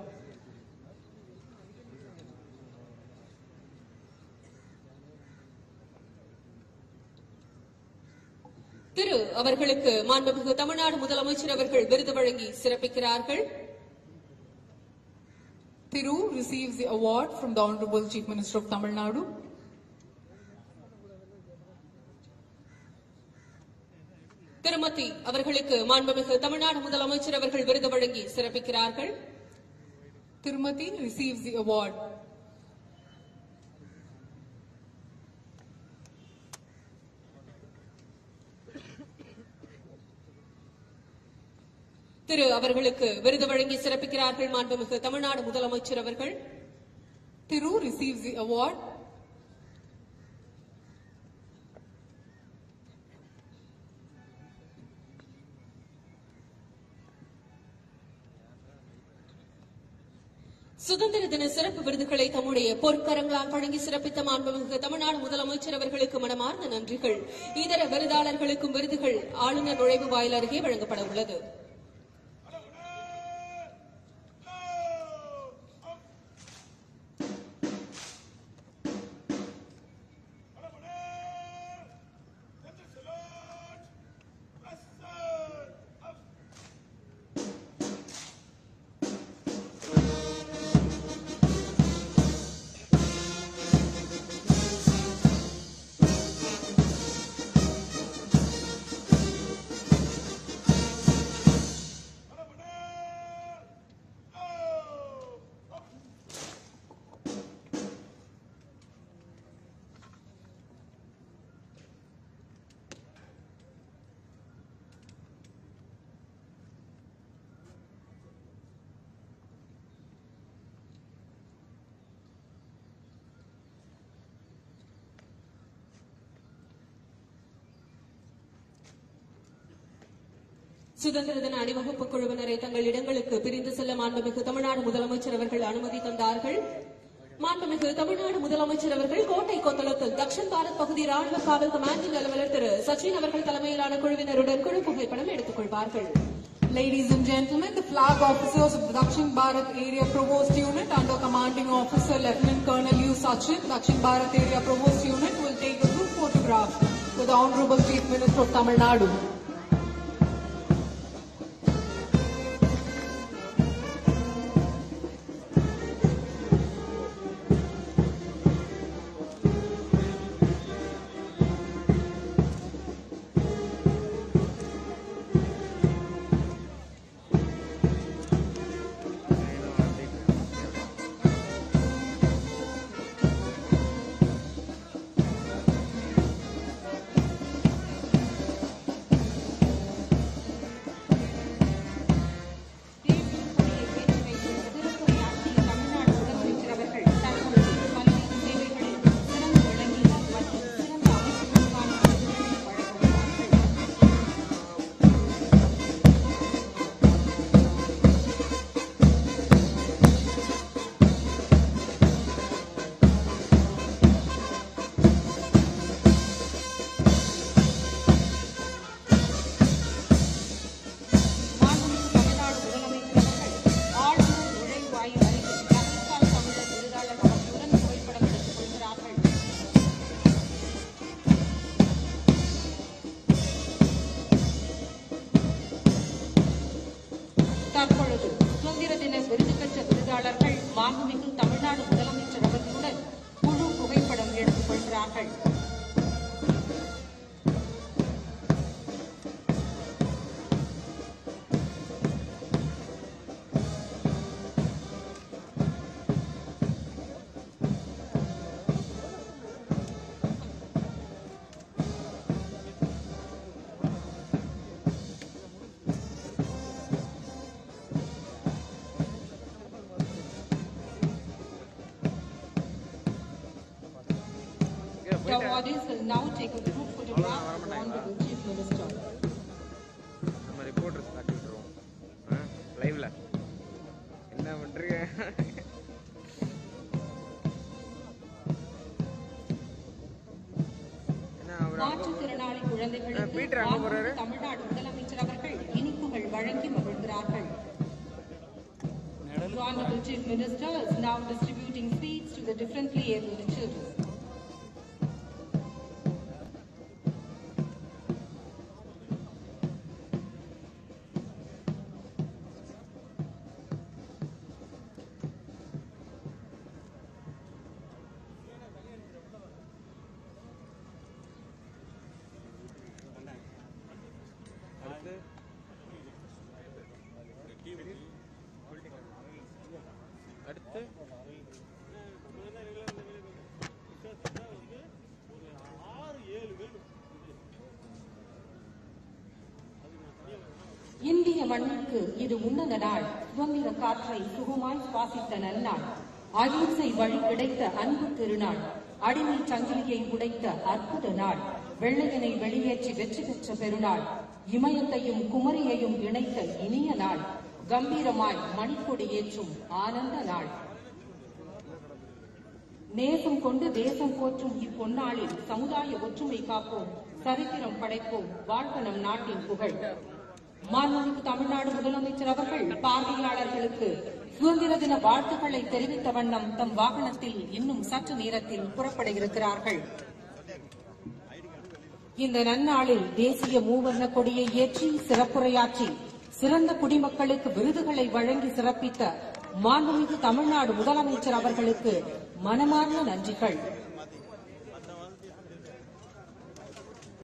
திரு அவர்களுக்கு மாண்புமிகு தமிழ்நாடு முதலமைச்சர் அவர்கள் விருது வழங்கி சிறப்பிக்கிறார்கள் Thiru receives the award from the Honorable Chief Minister of Tamil Nadu. திருமதி அவர்களுக்கு மாண்புமிகு தமிழ்நாடு முதலமைச்சர் அவர்கள் விருது வழங்கி சிறப்பிக்கிறார்கள் Tirumati receives the award. திரு அவர்களுக்கு விருது வழங்கி சிறப்பிக்கிறார்கள் மாண்புமிகு தமிழ்நாடு முதலமைச்சர் அவர்கள் Thiru receives the award. சுதந்திர தின சிறப்பு விருதுகளை தம்முடைய பொற்கரங்களால் வழங்கி சிறப்பித்த மாண்புமிகு தமிழ்நாடு முதலமைச்சர் அவர்களுக்கு மனமார்ந்த நன்றிகள் இதர விருதாளர்களுக்கும் விருதுகள் ஆளுநர் நுழைவு வாயில் அருகே வழங்கப்பட உள்ளது சுதந்திர தின அணிவகுப்பு குழுவினரை தங்கள் இடங்களுக்கு பிரிந்து செல்ல மாண்புமிகு தமிழ்நாடு முதலமைச்சர் அவர்கள் அனுமதி தந்தார்கள் மாண்புமிகு தமிழ்நாடு முதலமைச்சர் அவர்கள் கோட்டை கொத்தளத்தில் தக்ஷன் பாரத் பகுதி ராணுவ காவல் கமாண்டிங் அலுவலர் திரு சச்சின் அவர்கள் தலைமையிலான குழுவினருடன் குழு புகைப்படம் எடுத்துக் கொள்வார்கள் Ladies and gentlemen, the flag officers of the Dakshin Bharat Area Provost Unit under commanding officer Lieutenant Colonel U. Sachin, Dakshin Bharat Area Provost Unit will take a group photograph with the Honorable Chief Minister of Tamil Nadu. தேசிய கொடியை ஏற்றி வைத்து சிறப்புரையாற்றிய தமிழ்நாடு முதலமைச்சர் அவர்கள் தற்பொழுது பல்வேறு சேவைகளில் சிறந்து விளங்கி மற்றும் சிறந்த அமைப்புகளுக்கான விருதுகளை வழங்குகிறார்கள் மாண்புமிகு தமிழ்நாடு முதலமைச்சர் அவர்கள் ஆளுநர் நுழைவாயில் அருகில் தகவல்கால் தமிழர் விருதாளர் அவர்களுடன் புகைப்படம் எடுத்துக் கொள்கிறார்கள் தற்பொழுது சுதந்திர தின விருது பெற்ற விருதாளர்கள் மாண்புமிகு தமிழ்நாடு முதலமைச்சர் அவர்களுடன் குழு புகைப்படம் எடுத்துக் கொள்கிறார்கள் The awardees will now take a group photograph with the Honorable Chief Minister. நம்ம ரிப்போர்ட்டர்ஸ் காட்டி விட்டுருவோம் ஆ லைவ்ல என்ன பண்றீங்க என்ன அவர் அங்க மாற்றுத்திறனாளி ஆ, குழந்தைகளுக்கு பீட்டர் அங்க போறாரு. மாண்புமிகு தமிழ்நாடு முதலமைச்சர் அவர்கள் இனிப்புகள் வழங்கி மகிழ்கிறார்கள் The Honorable Chief Minister is now distributing sweets to the differently abled children. அடுத்து அடுத்து இந்திய மண்ணுக்கு இது உன்னத நாள் சுதந்திர காற்றை சுகமாய் சுவாசித்த நன்னாள் அகிம்சை வழி கிடைத்த அன்பு திருநாள் அடிமை சங்கிலியை உடைத்த அற்புத நாள் வெள்ளையனை வெளியேற்றி வெற்றி பெற்ற பெருநாள் இமயத்தையும் குமரியையும் இணைத்த இனிய நாள் கம்பீரமாய் மணிக்கொடி ஏற்றும் ஆனந்த நாள் நேசம் கொண்டு தேசம் போற்றும் இப்பொன்னாளில் சமுதாய ஒற்றுமை காப்போம் சரித்திரம் படைப்போம் வாழ்க நம் நாட்டின் புகழ் மாண்புமிகு தமிழ்நாடு முதலமைச்சர் அவர்கள் பார்வையாளர்களுக்கு சுதந்திர தின வாழ்த்துக்களை தெரிவித்த வண்ணம் தம் வாகனத்தில் இன்னும் சற்று நேரத்தில் புறப்பட இருக்கிறார்கள் இந்த நன்னாளில் தேசிய மூவர்ண கொடியை ஏற்றி சிறப்புரையாற்றி சிறந்த குடிமக்களுக்கு விருதுகளை வழங்கி சிறப்பித்த மாண்புமிகு தமிழ்நாடு முதலமைச்சர் அவர்களுக்கு மனமார்ந்த நன்றிகள்